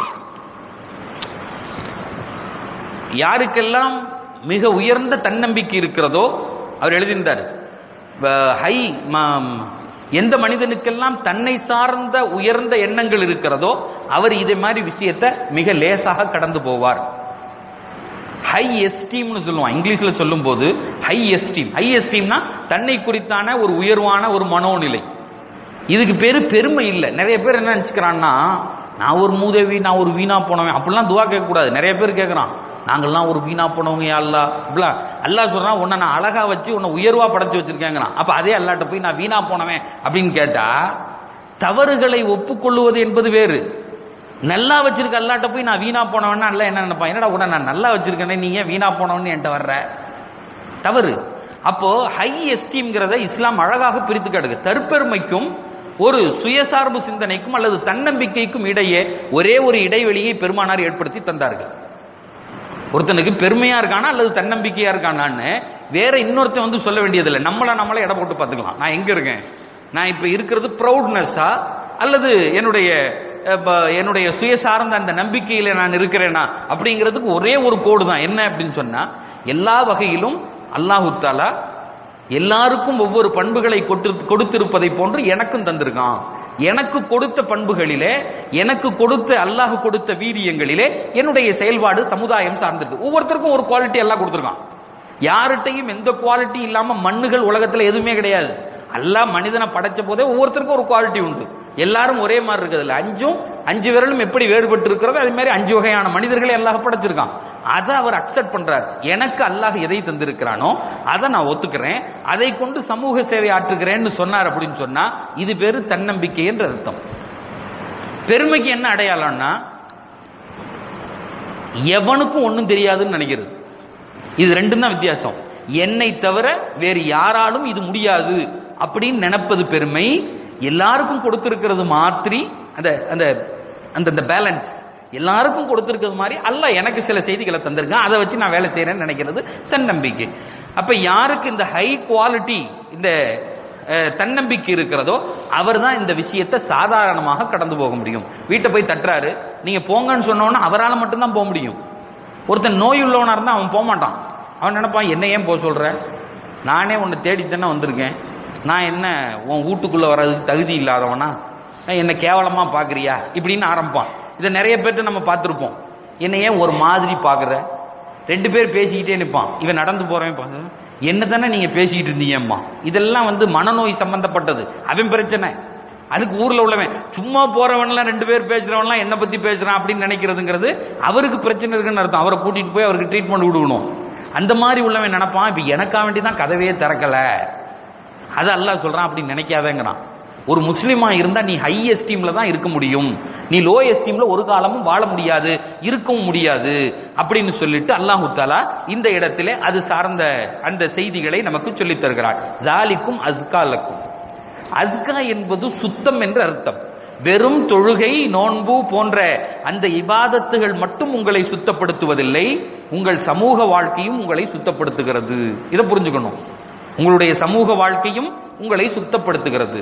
யாருக்கெல்லாம் மிக உயர்ந்த தன்னம்பிக்கை இருக்கிறதோ அவர் எழுதியிருந்தார் ஹை எந்த மனிதனுக்கெல்லாம் தன்னை சார்ந்த உயர்ந்த எண்ணங்கள் இருக்கிறதோ அவர் இதே மாதிரி விஷயத்தை மிக லேசாக கடந்து போவார் ஹை எஸ்டீம்னு சொல்லுவான் இங்கிலீஷ்ல சொல்லும்போது ஹை எஸ்டீம் ஹை எஸ்டீம்னா தன்னை குறித்தான ஒரு உயர்வான ஒரு மனோநிலை இதுக்கு பேரு பெருமை இல்லை நிறைய பேர் என்ன நினைச்சுக்கிறான்னா நான் ஒரு மூதேவி நான் ஒரு வீணா போனவன் அப்படிலாம் துவா கேட்கக்கூடாது நிறைய பேர் கேட்குறான் நாங்கள்லாம் ஒரு வீணா போனவங்க யா அல்லா இப்படிலாம் அல்லாஹ் சொல்றான் உன்னை நான் அழகா வச்சு உன்னை உயர்வா படைச்சு வச்சிருக்கேங்கிறான் அப்ப அதே அல்லாட்ட போய் நான் வீணா போனவன் அப்படின்னு கேட்டா தவறுகளை ஒப்புக்கொள்ளுவது என்பது வேறு நல்லா வச்சிருக்க அல்லாட்ட போய் நான் வீணா போனவன்னா அல்ல என்ன நினைப்பான் என்னடா கூட நான் நல்லா வச்சிருக்கேனே நீ ஏன் வீணா போனவன்னு என்கிட்ட வர்ற தவறு அப்போ ஹை எஸ்டீம்ங்கிறத இஸ்லாம் அழகாக பிரித்து காட்டுது தற்பெருமைக்கும் ஒரு சுயசார்பு சிந்தனைக்கும் அல்லது தன்னம்பிக்கைக்கும் இடையே ஒரே ஒரு இடைவெளியை பெருமானார் ஏற்படுத்தி தந்தார்கள் ஒருத்தனுக்கு பெருமையா இருக்கானா அல்லது தன்னம்பிக்கையா இருக்கானான்னு வேற இன்னொருத்தன் வந்து சொல்ல வேண்டியதில்லை நம்மள நம்மளே எடை போட்டு பார்த்துக்கலாம் நான் எங்க இருக்கேன் நான் இப்ப இருக்கிறது ப்ரௌட்னஸா அல்லது என்னுடைய அஹ், ப- என்னுடைய சுயசார்ந்த அந்த நம்பிக்கையில நான் இருக்கிறேனா அப்படிங்கிறதுக்கு ஒரே ஒரு கோடு தான் என்ன அப்படின்னு சொன்னா எல்லா வகையிலும் அல்லாஹு தாலா எல்லாருக்கும் ஒவ்வொரு பண்புகளை கொட்டு கொடுத்திருப்பதை போன்று எனக்கும் தந்திருக்கான் எனக்கு கொடுத்த பண்புகளிலே எனக்கு கொடுத்த அல்லாஹ் கொடுத்த வீரியங்களிலே என்னுடைய செயல்பாடு சமுதாயம் சார்ந்தது ஒவ்வொருத்தருக்கும் ஒரு குவாலிட்டி எல்லாம் கொடுத்துருக்கான் யார்கிட்டையும் எந்த குவாலிட்டி இல்லாம மண்ணுகள் உலகத்துல எதுவுமே கிடையாது அல்லாஹ் மனிதனை படைச்ச போதே ஒவ்வொருத்தருக்கும் ஒரு குவாலிட்டி உண்டு எல்லாரும் ஒரே மாதிரி இருக்கிறதுல அஞ்சும் அஞ்சு விரலும் எப்படி வேறுபட்டு இருக்கிறதோ அதே மாதிரி அஞ்சு வகையான மனிதர்களை அல்லாஹ் படைச்சிருக்கான் அதை அவர் அக்செப்ட் பண்றார் எனக்கு அல்லாஹ் எதை தந்திருக்கிறானோ அதை நான் ஒத்துக்கிறேன் அதை கொண்டு சமூக சேவை ஆற்றுகிறேன்னு சொன்னார் அப்படின்னு சொன்னா இது பேரு தன்னம்பிக்கை என்ற அர்த்தம் பெருமைக்கு என்ன அடையாளம்னா எவனுக்கும் ஒண்ணும் தெரியாதுன்னு நினைக்கிறது இது ரெண்டும் தான் வித்தியாசம் என்னை தவிர வேறு யாராலும் இது முடியாது அப்படின்னு நினைப்பது பெருமை எல்லாருக்கும் கொடுத்திருக்கிறது மாத்திரி அந்த அந்த அந்த அந்த பேலன்ஸ் எல்லாருக்கும் கொடுத்திருக்கிறது மாதிரி அல்ல எனக்கு சில செய்திகளை தந்திருக்கான் அதை வச்சு நான் வேலை செய்யறேன்னு நினைக்கிறது தன்னம்பிக்கை அப்ப யாருக்கு இந்த ஹை குவாலிட்டி இந்த அஹ், தன்னம்பிக்கை இருக்கிறதோ அவர் தான் இந்த விஷயத்தை சாதாரணமாக கடந்து போக முடியும் வீட்டை போய் தட்டுறாரு நீங்க போங்கன்னு சொன்னோன்னா அவரால் மட்டும்தான் போக முடியும் ஒருத்தன் நோய் உள்ளவனா இருந்தா அவன் போக மாட்டான் அவன் நினைப்பான் என்ன ஏன் போக சொல்ற நானே உன்னை தேடித்தானே வந்திருக்கேன் நான் என்ன உன் வீட்டுக்குள்ள வர்றதுக்கு தகுதி இல்லாதவனா அஹ் என்ன கேவலமா பாக்குறியா இப்படின்னு ஆரம்பிப்பான் இதை நிறைய பேர்ட்ட நம்ம பார்த்துருப்போம் என்ன ஏன் ஒரு மாதிரி பாக்குற ரெண்டு பேர் பேசிக்கிட்டே நிற்பான் இவன் நடந்து போறவன் பாரு, என்ன தானே நீங்க பேசிக்கிட்டு இருந்தீங்கம்மா இதெல்லாம் வந்து மனநோய் சம்பந்தப்பட்டது அவன் பிரச்சனை அதுக்கு ஊர்ல உள்ளவன் சும்மா போறவன்லாம் ரெண்டு பேர் பேசுறவன்லாம் என்ன பத்தி பேசுறான் அப்படின்னு நினைக்கிறதுங்கிறது அவருக்கு பிரச்சனை இருக்குன்னு அர்த்தம் அவரை கூட்டிட்டு போய் அவருக்கு ட்ரீட்மெண்ட் கொடுக்கணும் அந்த மாதிரி உள்ளவன் நினைப்பான் இப்ப எனக்கா வேண்டி தான் கதவையே திறக்கல அது அல்லாஹ் சொல்றான் அப்படி நினைக்காதேங்கிறான் ஒரு முஸ்லிமா இருந்தா நீ ஹை எஸ்டீம்ல தான் இருக்க முடியும் நீ லோ எஸ்டீம்ல ஒரு காலமும் வாழ முடியாது இருக்கவும் முடியாது அப்படின்னு சொல்லிட்டு அல்லாஹு தாலா இந்த இடத்திலே அது சார்ந்த அந்த செய்திகளை நமக்கு சொல்லித் தருகிறார் ஜாலிக்கும் அஸ்காலக்கும் அஸ்கா என்பது சுத்தம் என்ற அர்த்தம் வெறும் தொழுகை நோன்பு போன்ற அந்த இபாதத்துகள் மட்டும் உங்களை சுத்தப்படுத்துவதில்லை உங்கள் சமூக வாழ்க்கையும் உங்களை சுத்தப்படுத்துகிறது இதை புரிஞ்சுக்கணும் உங்களுடைய சமூக வாழ்க்கையும் உங்களை சுத்தப்படுத்துகிறது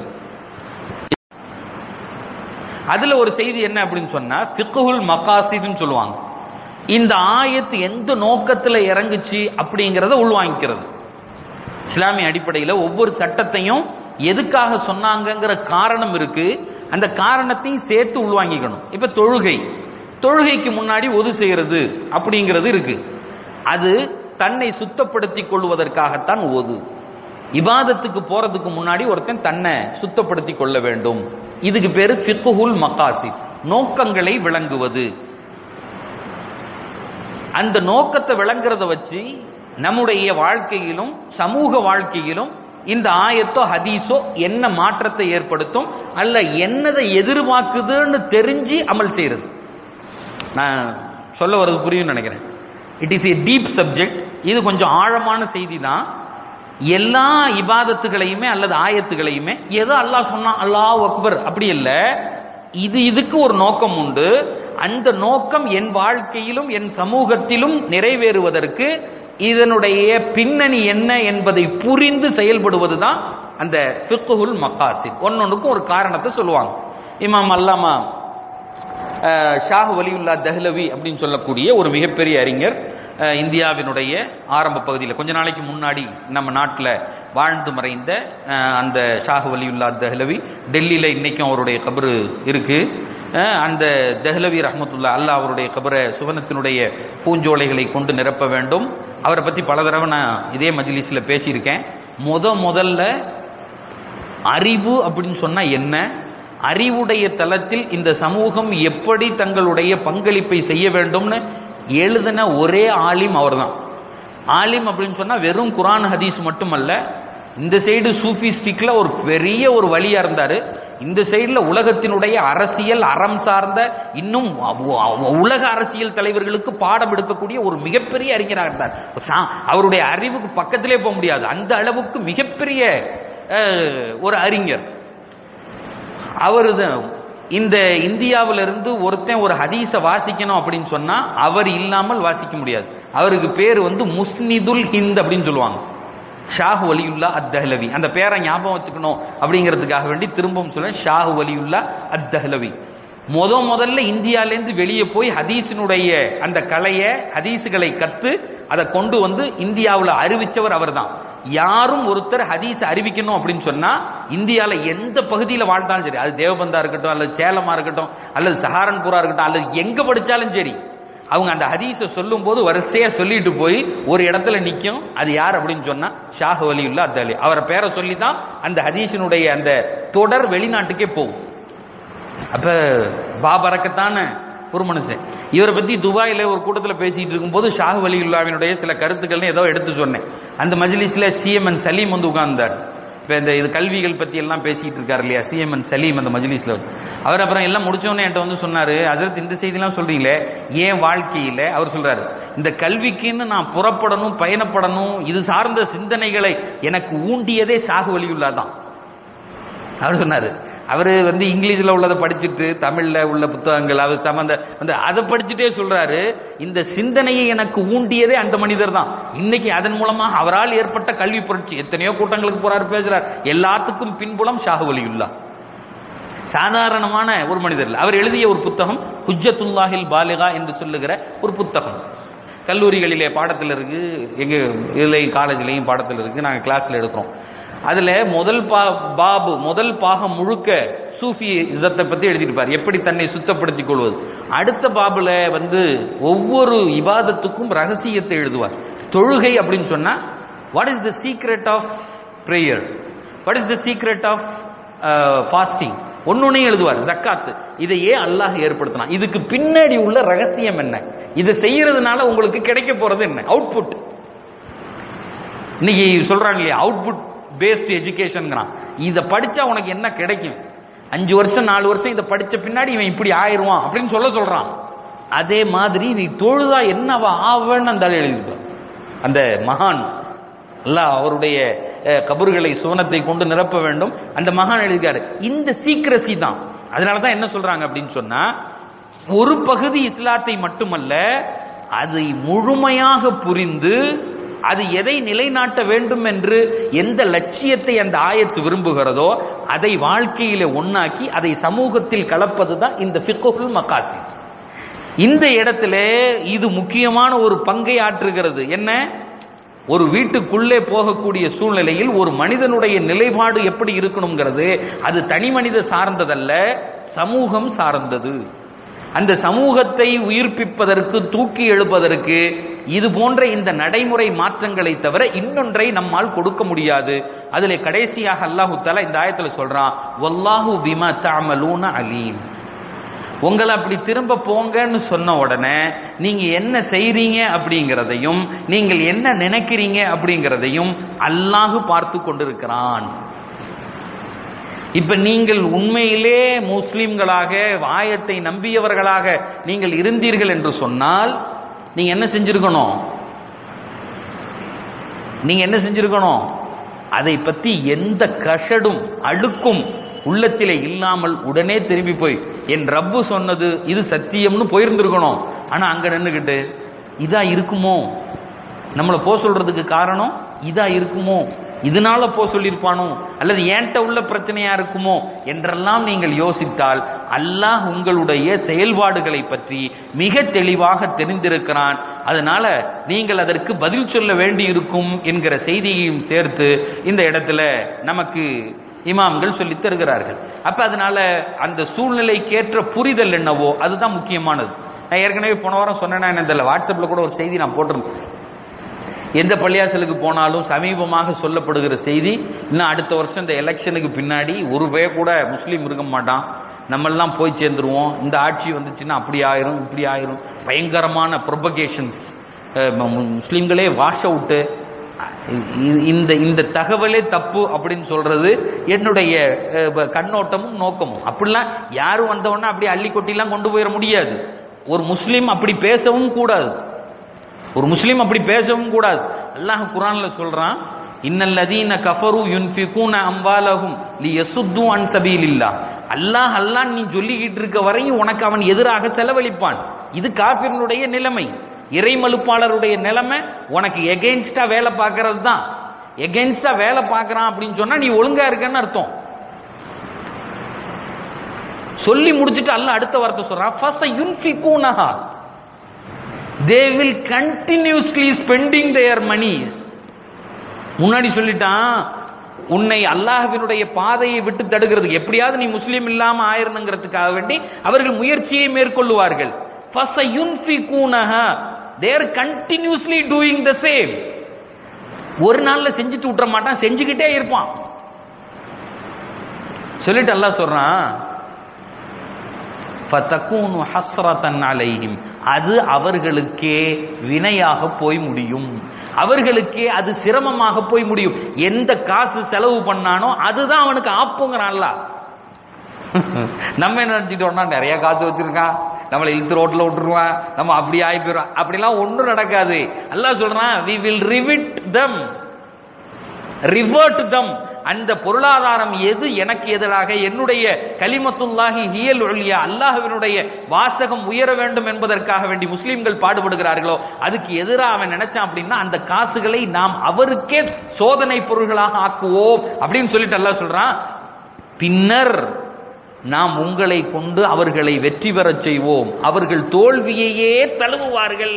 அதுல ஒரு செய்தி என்ன அப்படின்னு சொன்னா பிக்குல் மகாசிதுன்னு சொல்லுவாங்க இந்த ஆயத்து எந்த நோக்கத்துல இறங்குச்சு அப்படிங்கறத உள்வாங்கிக்கிறது இஸ்லாமிய அடிப்படையில் ஒவ்வொரு சட்டத்தையும் எதுக்காக சொன்னாங்கங்கிற காரணம் இருக்கு அந்த காரணத்தையும் சேர்த்து உள்வாங்கிக்கணும் இப்ப தொழுகை தொழுகைக்கு முன்னாடி ஒது செய்யறது அப்படிங்கிறது இருக்கு அது தன்னை சுத்தப்படுத்திக் கொள்வதற்காகத்தான் ஓது இபாதத்துக்கு போறதுக்கு முன்னாடி ஒருத்தன் தன்னை சுத்தப்படுத்திக் கொள்ள வேண்டும் இதுக்கு பேரு ஃபிக்குல் மகாசி நோக்கங்களை விளங்குவது அந்த நோக்கத்தை விளங்குறத வச்சு நம்முடைய வாழ்க்கையிலும் சமூக வாழ்க்கையிலும் இந்த ஆயத்தோ ஹதீஸோ என்ன மாற்றத்தை ஏற்படுத்தும் அல்ல என்னதை எதிர்பார்க்குதுன்னு தெரிஞ்சு அமல் செய்யறது நான் சொல்ல வர்றது புரியும் நினைக்கிறேன் it is a deep subject இது கொஞ்சம் ஆழமான செய்தி தான் எல்லா இபாதத்துகளையுமே அல்லது ஆயத்துகளையுமே ஏதோ அல்லாஹ் சொன்னா அல்லாஹ் அக்பர் அப்படி இல்லை இது இதுக்கு ஒரு நோக்கம் உண்டு அந்த நோக்கம் என் வாழ்க்கையிலும் என் சமூகத்திலும் நிறைவேறுவதற்கு இதனுடைய பின்னணி என்ன என்பதை புரிந்து செயல்படுவது தான் அந்த ஃபிக்குல் மக்காசித் ஒன்னொன்றுக்கும் ஒரு காரணத்தை சொல்லுவாங்க இமாம் அல்லாமா அஹ், ஷாஹ் வலியுல்லா தஹ்லவி அப்படின்னு சொல்லக்கூடிய ஒரு மிகப்பெரிய அறிஞர் அஹ், இந்தியாவினுடைய ஆரம்ப பகுதியில் கொஞ்ச நாளைக்கு முன்னாடி நம்ம நாட்டில் வாழ்ந்து மறைந்த அஹ், அந்த ஷாஹ் வலியுல்லா தஹ்லவி டெல்லியில் இன்னைக்கும் அவருடைய கபரு இருக்கு அஹ், அந்த தஹ்லவி ரஹ்மத்துல்லா அல்லாஹ் அவருடைய கபரை சுவனத்தினுடைய பூஞ்சோலைகளை கொண்டு நிரப்ப வேண்டும் அவரை பற்றி பல தடவை நான் இதே மஜ்லிஸில் பேசியிருக்கேன் முத முதல்ல அறிவு அப்படின்னு சொன்னா என்ன அறிவுடைய தளத்தில் இந்த சமூகம் எப்படி தங்களுடைய பங்களிப்பை செய்ய வேண்டும்னு எழுதின ஒரே ஆலிம் அவர்தான் ஆலிம் அப்படின்னு சொன்னா வெறும் குரான் ஹதீஸ் மட்டுமல்ல இந்த சைடு சூஃபிஸ்டிக்ல ஒரு பெரிய ஒரு வழியா இருந்தாரு இந்த சைடுல உலகத்தினுடைய அரசியல் அறம் சார்ந்த இன்னும் அவு- அவு- உலக அரசியல் தலைவர்களுக்கு பாடம் எடுக்கக்கூடிய ஒரு மிகப்பெரிய அறிஞராக இருந்தார் சா- அவருடைய அறிவுக்கு பக்கத்திலே போக முடியாது அந்த அளவுக்கு மிகப்பெரிய அஹ், ஒரு அறிஞர் அவர் இந்த இந்தியாவில இருந்து ஒருத்தன் ஒரு ஹதீஸை வாசிக்கணும் அப்படின்னு சொன்னா அவர் இல்லாமல் வாசிக்க முடியாது அவருக்கு பேர் வந்து முஸ்னிதுல் ஹிந்த் அப்படின்னு சொல்லுவாங்க ஷாஹ் வலியுல்லா அத்தஹலவி அந்த பேரை ஞாபகம் வச்சுக்கணும் அப்படிங்கிறதுக்காக வேண்டி திரும்பவும் சொல்றேன் ஷாஹ் வலியுல்லா அத்தஹலவி முத முதல்ல இந்தியாலேருந்து வெளியே போய் ஹதீஸினுடைய அந்த கலையை ஹதீஸுகளை கத்து அதை கொண்டு வந்து இந்தியாவில் அறிவிச்சவர் அவர்தான் யாரும் ஒருத்தர் ஹதீஸ் அறிவிக்கணும் அப்படின்னு சொன்னா இந்தியால எந்த பகுதியில் வாழ்ந்தாலும் சரி அது தேவபந்தா இருக்கட்டும் அல்லது சேலமா இருக்கட்டும் அல்லது சஹாரன்பூரா இருக்கட்டும் அல்லது எங்க படிச்சாலும் சரி அவங்க அந்த ஹதீஸை சொல்லும் போது வரிசையா சொல்லிட்டு போய் ஒரு இடத்துல நிக்கும் அது யார் அப்படின்னு சொன்னா ஷாஹ் வலியுல்லா அத்தாலி அவரை பேரை சொல்லி தான் அந்த ஹதீஸினுடைய அந்த தொடர் வெளிநாட்டுக்கே போகும் அப்ப பாபரக்கத்தான ஒரு மனுஷன் இவரை பத்தி துபாயில ஒரு கூட்டத்தில் பேசிட்டு இருக்கும்போது ஷாஹ் வலியுல்லாவினுடைய சில கருத்துக்கள்னு ஏதோ எடுத்து சொன்னேன் அந்த மஜ்லிஸ்ல சிஎம்என் சலீம் வந்து உட்கார்ந்தார் இப்போ இந்த இது கல்விகள் பத்தி எல்லாம் பேசிட்டு இருக்காரு இல்லையா சிஎம்என் சலீம் அந்த மஜ்லிஸ்ல அவர் அப்புறம் எல்லாம் முடிச்சோடனே என்கிட்ட வந்து சொன்னாரு அதற்கு இந்த செய்திலாம் சொல்றீங்களே ஏன் வாழ்க்கையில அவர் சொல்றாரு இந்த கல்விக்குன்னு நான் புறப்படணும் பயணப்படணும் இது சார்ந்த சிந்தனைகளை எனக்கு ஊண்டியதே ஷாஹ் வலியுல்லா தான் அவர் சொன்னாரு அவர் வந்து இங்கிலீஷ்ல உள்ளதை படிச்சுட்டு தமிழ்ல உள்ள புத்தகங்கள் அது சம்பந்த அந்த அதை படிச்சுட்டே சொல்றாரு இந்த சிந்தனையை எனக்கு ஊண்டியதே அந்த மனிதர் தான் இன்னைக்கு அதன் மூலமாக அவரால் ஏற்பட்ட கல்வி புரட்சி எத்தனையோ கூட்டங்களுக்கு போறாரு பேசுறார் எல்லாத்துக்கும் பின்புலம் ஷாஹு வலியுல்லா சாதாரணமான ஒரு மனிதர் இல்ல. அவர் எழுதிய ஒரு புத்தகம் ஹுஜ்ஜத்துல்லாஹில் பாலிகா என்று சொல்லுகிற ஒரு புத்தகம் கல்லூரிகளிலே பாடத்தில் இருக்கு எங்க இதுலையும் காலேஜ்லையும் பாடத்தில் இருக்கு நாங்கள் கிளாஸ்ல எடுக்கிறோம் அதுல முதல் பா பாபு முதல் பாகம் முழுக்க சூஃபி இசத்தை பத்தி எழுதியிருப்பார் எப்படி தன்னை சுத்தப்படுத்திக் கொள்வது அடுத்த பாபுல வந்து ஒவ்வொரு இபாதத்துக்கும் ரகசியத்தை எழுதுவார் தொழுகை அப்படின்னு சொன்னா what is the secret of prayer what is the secret of fasting ஒன்னொன்னையும் எழுதுவார் ஜக்காத்து இதை ஏன் அல்லாஹ் ஏற்படுத்தினான் இதுக்கு பின்னாடி உள்ள ரகசியம் என்ன இதை செய்யறதுனால உங்களுக்கு கிடைக்க போறது என்ன அவுட்புட் இன்னைக்கு சொல்றாங்க இல்லையா அவுட்புட் பேஸ்ட் எஜுகேஷன்ங்கிறான் இதை படிச்சா உனக்கு என்ன கிடைக்கும் அஞ்சு வருஷம் நாலு வருஷம் இதை படிச்ச பின்னாடி இவன் இப்படி ஆயிருவான் அப்படின்னு சொல்ல சொல்றான் அதே மாதிரி நீ தொழுதா என்னவா ஆவன்னு அந்த ஆள் எழுதியிருப்பார் அந்த மகான் அல்லாஹ் அவருடைய அஹ், கபறுகளை சுவனத்தை கொண்டு நிரப்ப வேண்டும் அந்த மகான் எழுதியிருக்காரு இந்த சீக்கிரசி தான் அதனால தான் என்ன சொல்றாங்க அப்படின்னு சொன்னா ஒரு பகுதி இஸ்லாத்தை மட்டுமல்ல அதை முழுமையாக புரிந்து அது எதை நிலைநாட்ட வேண்டும் என்று எந்த லட்சியத்தை அந்த ஆயத்து விரும்புகிறதோ அதை வாழ்க்கையில ஒண்ணாக்கி அதை சமூகத்தில் கலப்பது தான் இந்த ஃபிக்குல் மக்காசி இந்த இடத்துல இது முக்கியமான ஒரு பங்கை ஆற்றுகிறது என்ன ஒரு வீட்டுக்குள்ளே போகக்கூடிய சூழ்நிலையில் ஒரு மனிதனுடைய நிலைப்பாடு எப்படி இருக்கணுங்கிறது அது தனி மனித சார்ந்ததல்ல சமூகம் சார்ந்தது அந்த சமூகத்தை உயிர்ப்பிப்பதற்கு தூக்கி எழுப்பதற்கு இது போன்ற இந்த நடைமுறை மாற்றங்களை தவிர இன்னொன்றை நம்மால் கொடுக்க முடியாது அதிலே கடைசியாக அல்லாஹு தஆலா இந்த ஆயத்துல சொல்றான் வல்லாஹு பிமா தஅமலூன அலீம் உங்களை அப்படி திரும்ப போங்கன்னு சொன்ன உடனே நீங்க என்ன செய்றீங்க அப்படிங்கிறதையும் நீங்கள் என்ன நினைக்கிறீங்க அப்படிங்கிறதையும் அல்லாஹ் பார்த்து கொண்டிருக்கிறான் இப்ப நீங்கள் உண்மையிலே முஸ்லிம்களாக ஆயத்தை நம்பியவர்களாக நீங்கள் இருந்தீர்கள் என்று சொன்னால் நீங்க என்ன செஞ்சிருக்கணும் நீங்க என்ன செஞ்சிருக்கணும் அதை பத்தி எந்த கஷடும் அழுக்கும் உள்ளத்திலே இல்லாமல் உடனே திரும்பி போய் என் ரப்பு சொன்னது இது சத்தியம்னு போயிருந்திருக்கணும் ஆனா அங்க நின்னுகிட்டு இதா இருக்குமோ நம்மளை போ சொல்றதுக்கு காரணம் இதா இருக்குமோ இதனால போ சொல்லியிருப்பானோ அல்லது ஏன்ட்ட உள்ள பிரச்சனையா இருக்குமோ என்றெல்லாம் நீங்கள் யோசித்தால் அல்லாஹ் உங்களுடைய செயல்பாடுகளை பற்றி மிக தெளிவாக தெரிந்திருக்கிறான் அதனால நீங்கள் அதற்கு பதில் சொல்ல வேண்டி இருக்கும் என்கிற செய்தியையும் சேர்த்து இந்த இடத்துல நமக்கு இமாம்கள் சொல்லித் தருகிறார்கள் அப்ப அதனால அந்த சூழ்நிலைக்கேற்ற புரிதல் என்னவோ அதுதான் முக்கியமானது நான் ஏற்கனவே போன வாரம் சொன்னேன்னா என்ன தெரியல வாட்ஸ்அப்ல கூட ஒரு செய்தி நான் போட்டிருந்தேன் எந்த பள்ளியாசலுக்கு போனாலும் சமீபமாக சொல்லப்படுகிற செய்தி இன்னும் அடுத்த வருஷம் இந்த எலெக்ஷனுக்கு பின்னாடி ஒரு பேர் கூட முஸ்லீம் இருக்க மாட்டான் நம்மெல்லாம் போய் சேர்ந்துருவோம் இந்த ஆட்சி வந்துச்சுன்னா அப்படி ஆயிரும் இப்படி ஆயிரும் பயங்கரமான ப்ரொபகேஷன்ஸ் முஸ்லீம்களே வாஷ் அவுட்டு இந்த இந்த தகவலே தப்பு அப்படின்னு சொல்றது என்னுடைய அஹ், கண்ணோட்டமும் நோக்கமும் அப்படிலாம் யாரும் வந்தவொடனே அப்படி அள்ளி கொட்டிலாம் கொண்டு போயிட முடியாது ஒரு முஸ்லீம் அப்படி பேசவும் கூடாது ஒரு முஸ்லீம் அப்படி பேசவும் கூடாது அல்லாஹ் குரான்ல சொல்றான் இன்னல்லதீன கஃபரு யுன்ஃபிகூன அம்வாலஹும் லியசுத்து அன் சபீலில்லாஹ் அல்லாஹ் அல்லாஹ் நீ சொல்லிக்கிட்டு இருக்க வரையும் உனக்கு அவன் எதிராக செலவழிப்பான் இது காபிர்களுடைய நிலைமை இறைமலுப்பாளருடைய நிலைமை உனக்கு எகெயின்ஸ்டா வேலை பார்க்கறது தான் எகெயின்ஸ்டா வேலை பார்க்கறான் அப்படின்னு சொன்னா நீ ஒழுங்கா இருக்கன்னு அர்த்தம் சொல்லி முடிச்சுட்டு அல்ல அடுத்த வார்த்தை சொல்றான் ஃபர்ஸ்ட் யுன்ஃபிகூனஹா they will continuously spending their monies முன்னாடி சொல்லிட்டான் உன்னை அல்லாஹ்வினுடைய பாதையை விட்டு தடுக்கிறதுக்கு எப்படியாவது நீ முஸ்லீம் இல்லாம ஆயிரணுங்கிறதுக்காக வேண்டி அவர்கள் முயற்சியை மேற்கொள்ளுவார்கள் they continuously doing the same ஒரு நாள்ல செஞ்சுட்டு விட்டுற மாட்டான் செஞ்சுக்கிட்டே இருப்பான் சொல்லிட்டு அல்லாஹ் சொல்றான் ஃபதகூனு ஹஸ்ரத்தன் அலைஹிம் அது அவர்களுக்கே வினையாக போய் முடியும் அவர்களுக்கே அது சிரமமாக போய் முடியும் எந்த காசு செலவு பண்ணானோ அதுதான் அவனுக்கு ஆப்புங்கிறான்ல நம்ம என்ன நினைச்சிட்டோம்னா நிறைய காசு வச்சிருக்கான் நம்மளை இழுத்து ரோட்ல விட்டுருவான் நம்ம அப்படி ஆகி போயிடும் அப்படிலாம் ஒன்றும் நடக்காது அல்லாஹ் சொல்றான் we will revive them revert them அந்த பொருளாதாரம் எது எனக்கு எதிராக என்னுடைய கலிமத்துல்லாஹி ஹியல் ஒழியா அல்லாஹ்வினுடைய வாசகம் உயர வேண்டும் என்பதற்காக வேண்டி முஸ்லிம்கள் பாடுபடுகிறார்களோ அதுக்கு எதிராக அவன் நினைச்சான் அப்படின்னா அந்த காசுகளை நாம் அவருக்கே சோதனை பொருள்களாக ஆக்குவோம் அப்படின்னு சொல்லிட்டு அல்லாஹ் சொல்றான் பின்னர் நாம் உங்களை கொண்டு அவர்களை வெற்றி பெறச் செய்வோம் அவர்கள் தோல்வியையே தழுவுவார்கள்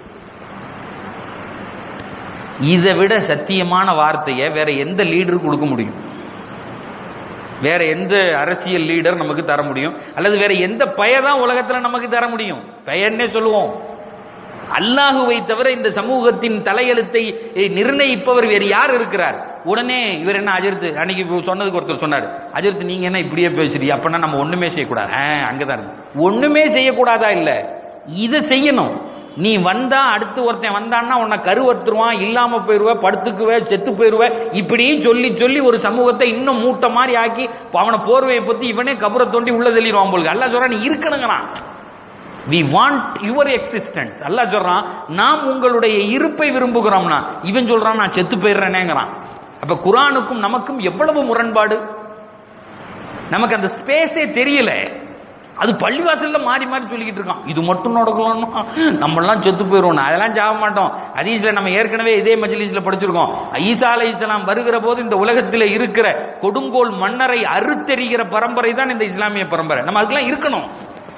இதை விட சத்தியமான வார்த்தையை வேற எந்த லீடரும் கொடுக்க முடியும் வேற எந்த அரசியல் லீடர் நமக்கு தர முடியும் அல்லது வேற எந்த பெயர் உலகத்துல நமக்கு தர முடியும் பெயர்னே சொல்லுவோம் அல்லாஹுவை தவிர இந்த சமூகத்தின் தலையெழுத்தை நிர்ணயிப்பவர் வேறு யார் இருக்கிறார் உடனே இவர் என்ன அஜிர்த்து அன்னைக்கு இப்ப சொன்னதுக்கு ஒருத்தர் சொன்னார் அஜிர்த்து நீங்க என்ன இப்படியே பேசுறீங்க அப்பனா நம்ம ஒண்ணுமே செய்யக்கூடாது ஆ, அங்கதான் இருக்கு ஒண்ணுமே செய்யக்கூடாதா இல்ல இதை செய்யணும் நீ வந்தா அடுத்து ஒருத்தன் வந்தான்னா உன்னை கருவத்துருவான் இல்லாம போயிருவ படுத்துக்குவ செத்து போயிருவ இப்படி சொல்லி சொல்லி ஒரு சமூகத்தை இன்னும் மூட்டை மாதிரி ஆக்கி அவனை போர்வையை பத்தி இவனே கபரை தோண்டி உள்ள தெளிவான் போலுக்கு அல்ல சொல்றான் நீ இருக்கணுங்கிறான் we want your existence Allah சொல்றான் நாம் உங்களுடைய இருப்பை விரும்புகிறோம்னா இவன் சொல்றான் நான் செத்து போயிடுறேனேங்கிறான் அப்ப குரானுக்கும் நமக்கும் எவ்வளவு முரண்பாடு நமக்கு அந்த ஸ்பேஸே தெரியல அது பள்ளிவாசல்ல மாறி மாறி சொல்லிக்கிட்டு இருக்கான் இது மட்டும் நடக்கலாம்னா நம்ம எல்லாம் செத்து போயிடுவோம் அதெல்லாம் சாக மாட்டோம் ஹதீஸ்ல நம்ம ஏற்கனவே இதே மஜ்லிஸ்ல படிச்சிருக்கோம் ஈசா அலை இஸ்லாம் வருகிற போது இந்த உலகத்தில் இருக்கிற கொடுங்கோல் மன்னரை அறுத்தெறிகிற பரம்பரை தான் இந்த இஸ்லாமிய பரம்பரை நம்ம அதுக்கெல்லாம் இருக்கணும்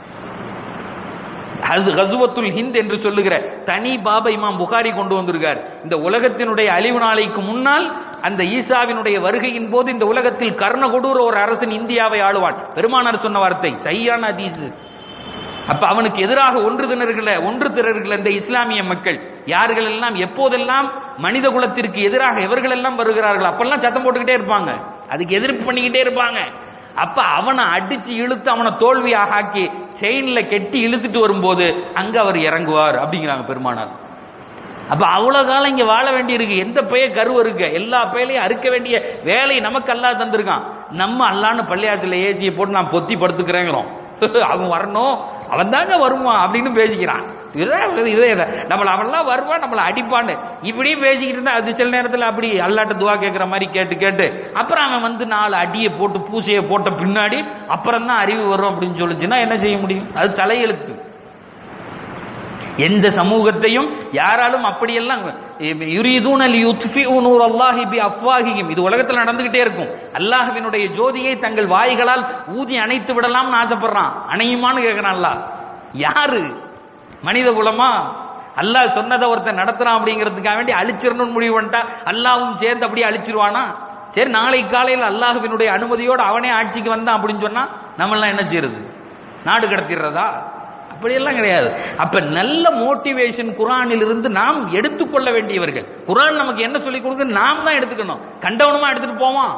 அது கசுவத்துல் ஹிந்த் என்று சொல்லுகிற தனி பாபா இமாம் புகாரி கொண்டு வந்திருக்கார் இந்த உலகத்தினுடைய அழிவு நாளைக்கு முன்னால் அந்த ஈசாவினுடைய வருகையின் போது இந்த உலகத்தில் கர்ண கொடூர ஒரு அரசன் இந்தியாவை ஆளுவான் பெருமானார் சொன்ன வார்த்தை சரியான அதீஸ் அப்ப அவனுக்கு எதிராக ஒன்று திணறுகிற ஒன்று திறறுகிற இந்த இஸ்லாமிய மக்கள் யார்கள் எல்லாம் எப்போதெல்லாம் மனித குலத்திற்கு எதிராக எவர்கள் எல்லாம் வருகிறார்கள் அப்பெல்லாம் சத்தம் போட்டுக்கிட்டே இருப்பாங்க அதுக்கு எதிர்ப்பு பண்ணிக்கிட்டே இருப்பாங்க அப்ப அவனை அடிச்சு இழுத்து அவனை தோல்வியாக ஆக்கி செயின்ல கெட்டி இழுத்துட்டு வரும்போது அங்க அவர் இறங்குவார் அப்படிங்கிறாங்க பெருமானார் அப்ப அவ்வளவு காலம் இங்க வாழ வேண்டி இருக்கு எந்த பெய கருவு இருக்கு எல்லா பெயலையும் அறுக்க வேண்டிய வேலை நமக்கு அல்லா தந்திருக்கான் நம்ம அல்லான்னு பள்ளியாத்துல ஏசியை போட்டு நான் பொத்தி படுத்துக்கிறேங்கிறோம் அவன் வரணும் அவன் தாங்க வருவான் அப்படின்னு பேசிக்கிறான் இதுதான் இதே இதை. நம்மள அவன்லாம் வருவான் நம்மளை அடிப்பான்னு இப்படியே பேசிக்கிட்டு இருந்தா அது சில நேரத்தில் அப்படி அல்லாட்ட துவா கேட்குற மாதிரி கேட்டு கேட்டு அப்புறம் அவன் வந்து நாலு அடியை போட்டு பூசையை போட்ட பின்னாடி அப்புறம் தான் அறிவு வரும் அப்படின்னு சொல்லுச்சுன்னா என்ன செய்ய முடியும் அது தலையெழுத்து எந்த சமூகத்தையும் யாராலும் அப்படியெல்லாம் யுரீதூன லியுத்ஃபிஉ நூரல்லாஹி பி அஃப்வாஹிஹிம் இது உலகத்துல நடந்துகிட்டே இருக்கும் அல்லாஹ்வினுடைய ஜோதியை தங்கள் வாய்களால் ஊதி அணைத்து விடலாம்னு ஆசைப்படுறான் அணையுமான்னு கேட்கிறான் அல்லாஹ் யாரு மனித குலமா அல்லாஹ் சொன்னதை ஒருத்தன் நடத்துறான் அப்படிங்கிறதுக்காக வேண்டி அழிச்சிடணும்னு முடிவு பண்ணிட்டா அல்லாவும் சேர்ந்து அப்படியே அழிச்சிருவானா சரி நாளை காலையில் அல்லாஹ்வினுடைய அனுமதியோடு அவனே ஆட்சிக்கு வந்தான் அப்படின்னு சொன்னா நம்மளாம் என்ன செய்யறது நாடு கடத்திடுறதா அப்படியெல்லாம் கிடையாது அப்ப நல்ல மோட்டிவேஷன் குரானில் இருந்து நாம் எடுத்துக்கொள்ள வேண்டியவர்கள் குரான் நமக்கு என்ன சொல்லி கொடுக்குது நாம் தான் எடுத்துக்கணும் கண்டவனமா எடுத்துட்டு போவான்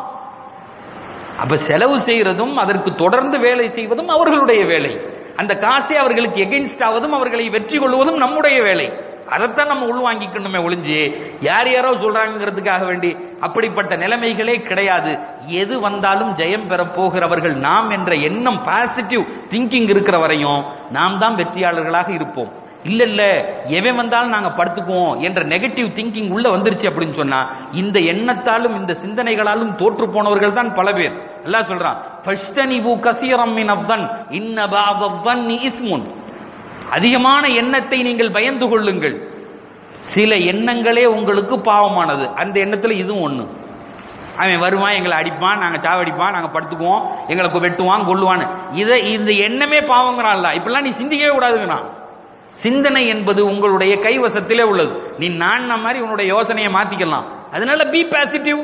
அப்ப செலவு செய்யறதும் அதற்கு தொடர்ந்து வேலை செய்வதும் அவர்களுடைய வேலை அந்த காசை அவர்களுக்கு எகென்ஸ்ட் ஆவதும் அவர்களை வெற்றி கொள்வதும் நம்முடைய வேலை அதைத்தான் நம்ம உள்வாங்கிக்கணுமே ஒளிஞ்சு யார் யாரோ சொல்றாங்கிறதுக்காக வேண்டி அப்படிப்பட்ட நிலைமைகளே கிடையாது எது வந்தாலும் ஜெயம் பெற போகிறவர்கள் நாம் என்ற எண்ணம் பாசிட்டிவ் திங்கிங் இருக்கிற வரையும் நாம் தான் வெற்றியாளர்களாக இருப்போம் இல்ல இல்ல எவன் வந்தாலும் நாங்க படுத்துக்குவோம் என்ற நெகட்டிவ் திங்கிங் உள்ள வந்துருச்சு அப்படின்னு சொன்னா இந்த எண்ணத்தாலும் இந்த சிந்தனைகளாலும் தோற்று போனவர்கள் தான் பல பேர் எல்லாம் சொல்றான் ஃபஷ்தனிபு கசீரம் மின் அவ்வன் இன்ன பாவன் இஸ்முன் அதிகமான எண்ணத்தை நீங்கள் பயந்து கொள்ளுங்கள் சில எண்ணங்களே உங்களுக்கு பாவமானது அந்த எண்ணத்துல இதுவும் ஒண்ணு அவன் வருவான் எங்களை அடிப்பான் நாங்க சாவடிப்பான் நாங்க படுத்துக்குவோம் எங்களுக்கு வெட்டுவான் கொல்லுவான்னு இதை இந்த எண்ணமே பாவங்கிறான்ல இப்பெல்லாம் நீ சிந்திக்கவே கூடாதுங்கிறான் சிந்தனை என்பது உங்களுடைய கைவசத்திலே உள்ளது நீ நான் மாதிரி உன்னுடைய யோசனையை மாத்திக்கலாம் அதனால பி பாசிட்டிவ்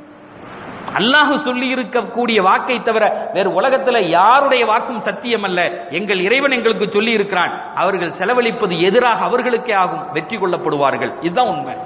அல்லாஹ் சொல்லி இருக்கக்கூடிய வாக்கை தவிர வேறு உலகத்துல யாருடைய வாக்கும் சத்தியம் அல்ல எங்கள் இறைவன் எங்களுக்கு சொல்லி இருக்கிறான் அவர்கள் செலவழிப்பது எதிராக அவர்களுக்கே ஆகும் வெற்றி கொள்ளப்படுவார்கள் இதுதான் உண்மை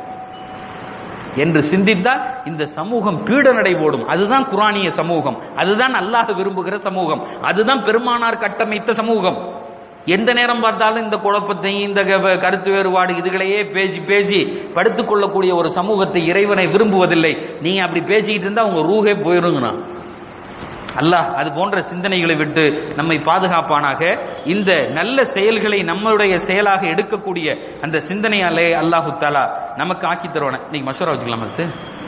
என்று சிந்தித்தால் இந்த சமூகம் பீடநடை ஓடும் அதுதான் குரானிய சமூகம் அதுதான் அல்லாஹ் விரும்புகிற சமூகம் அதுதான் பெருமானார் கட்டமைத்த சமூகம் எந்த நேரம் பார்த்தாலும் இந்த குழப்பத்தையும் இந்த க- கருத்து வேறுபாடு இதுகளையே பேசி பேசி படுத்துக் கொள்ளக்கூடிய ஒரு சமூகத்தை இறைவனை விரும்புவதில்லை நீங்க அப்படி பேசிக்கிட்டு இருந்தா உங்க ரூஹே போயிருங்கண்ணா அல்லாஹ் அது போன்ற சிந்தனைகளை விட்டு நம்மை பாதுகாப்பானாக இந்த நல்ல செயல்களை நம்மளுடைய செயலாக எடுக்கக்கூடிய அந்த சிந்தனையாலே அல்லாஹு தாலா நமக்கு ஆக்கி தருவான நீங்க மஷூரா வச்சுக்கலாம் அடுத்து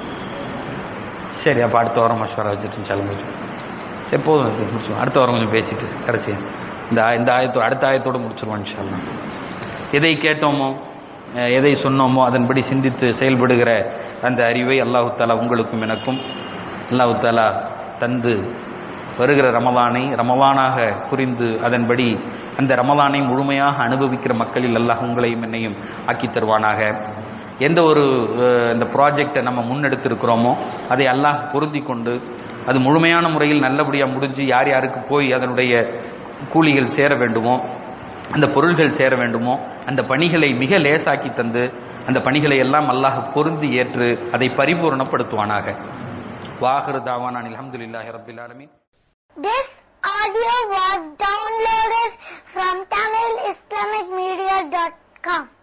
சரி அப்ப அடுத்த வாரம் மஷூரா வச்சுட்டு சொல்லுங்க சரி போதும் இது முடிச்சுக்கலாம் அடுத்த வாரம் கொஞ்சம் பேசிட்டு கடைசி இந்த ஆய- இந்த ஆயத்தோட அடுத்த ஆயத்தோட முடிச்சிருவோம் இன்ஷால்லா எதை கேட்டோமோ அஹ், எதை சொன்னோமோ அதன்படி சிந்தித்து செயல்படுகிற அந்த அறிவை அல்லாஹு தாலா உங்களுக்கும் எனக்கும் அல்லாஹு தாலா தந்து வருகிற ரமலானை ரமலானாக புரிந்து அதன்படி அந்த ரமலானை முழுமையாக அனுபவிக்கிற மக்களில் அல்லாஹ் உங்களையும் என்னையும் ஆக்கி தருவானாக எந்த ஒரு அஹ், இந்த ப்ராஜெக்டை நம்ம முன்னெடுத்திருக்கிறோமோ அதை அல்லாஹ் பொருந்தி கொண்டு அது முழுமையான முறையில் நல்லபடியாக முடிஞ்சு யார் யாருக்கு போய் அதனுடைய கூலிகள் சேர வேண்டுமோ அந்த பொருள்கள் சேர வேண்டுமோ அந்த பணிகளை மிக லேசாக்கி தந்து அந்த பணிகளை எல்லாம் அல்லாஹ் பொருந்தி ஏற்று அதை பரிபூரணப்படுத்துவானாக வாஹிரு தாவானான் அல்ஹம்துலில்லாஹி ரப்பில் ஆலமீன் This audio was downloaded from TamilIslamicMedia.com.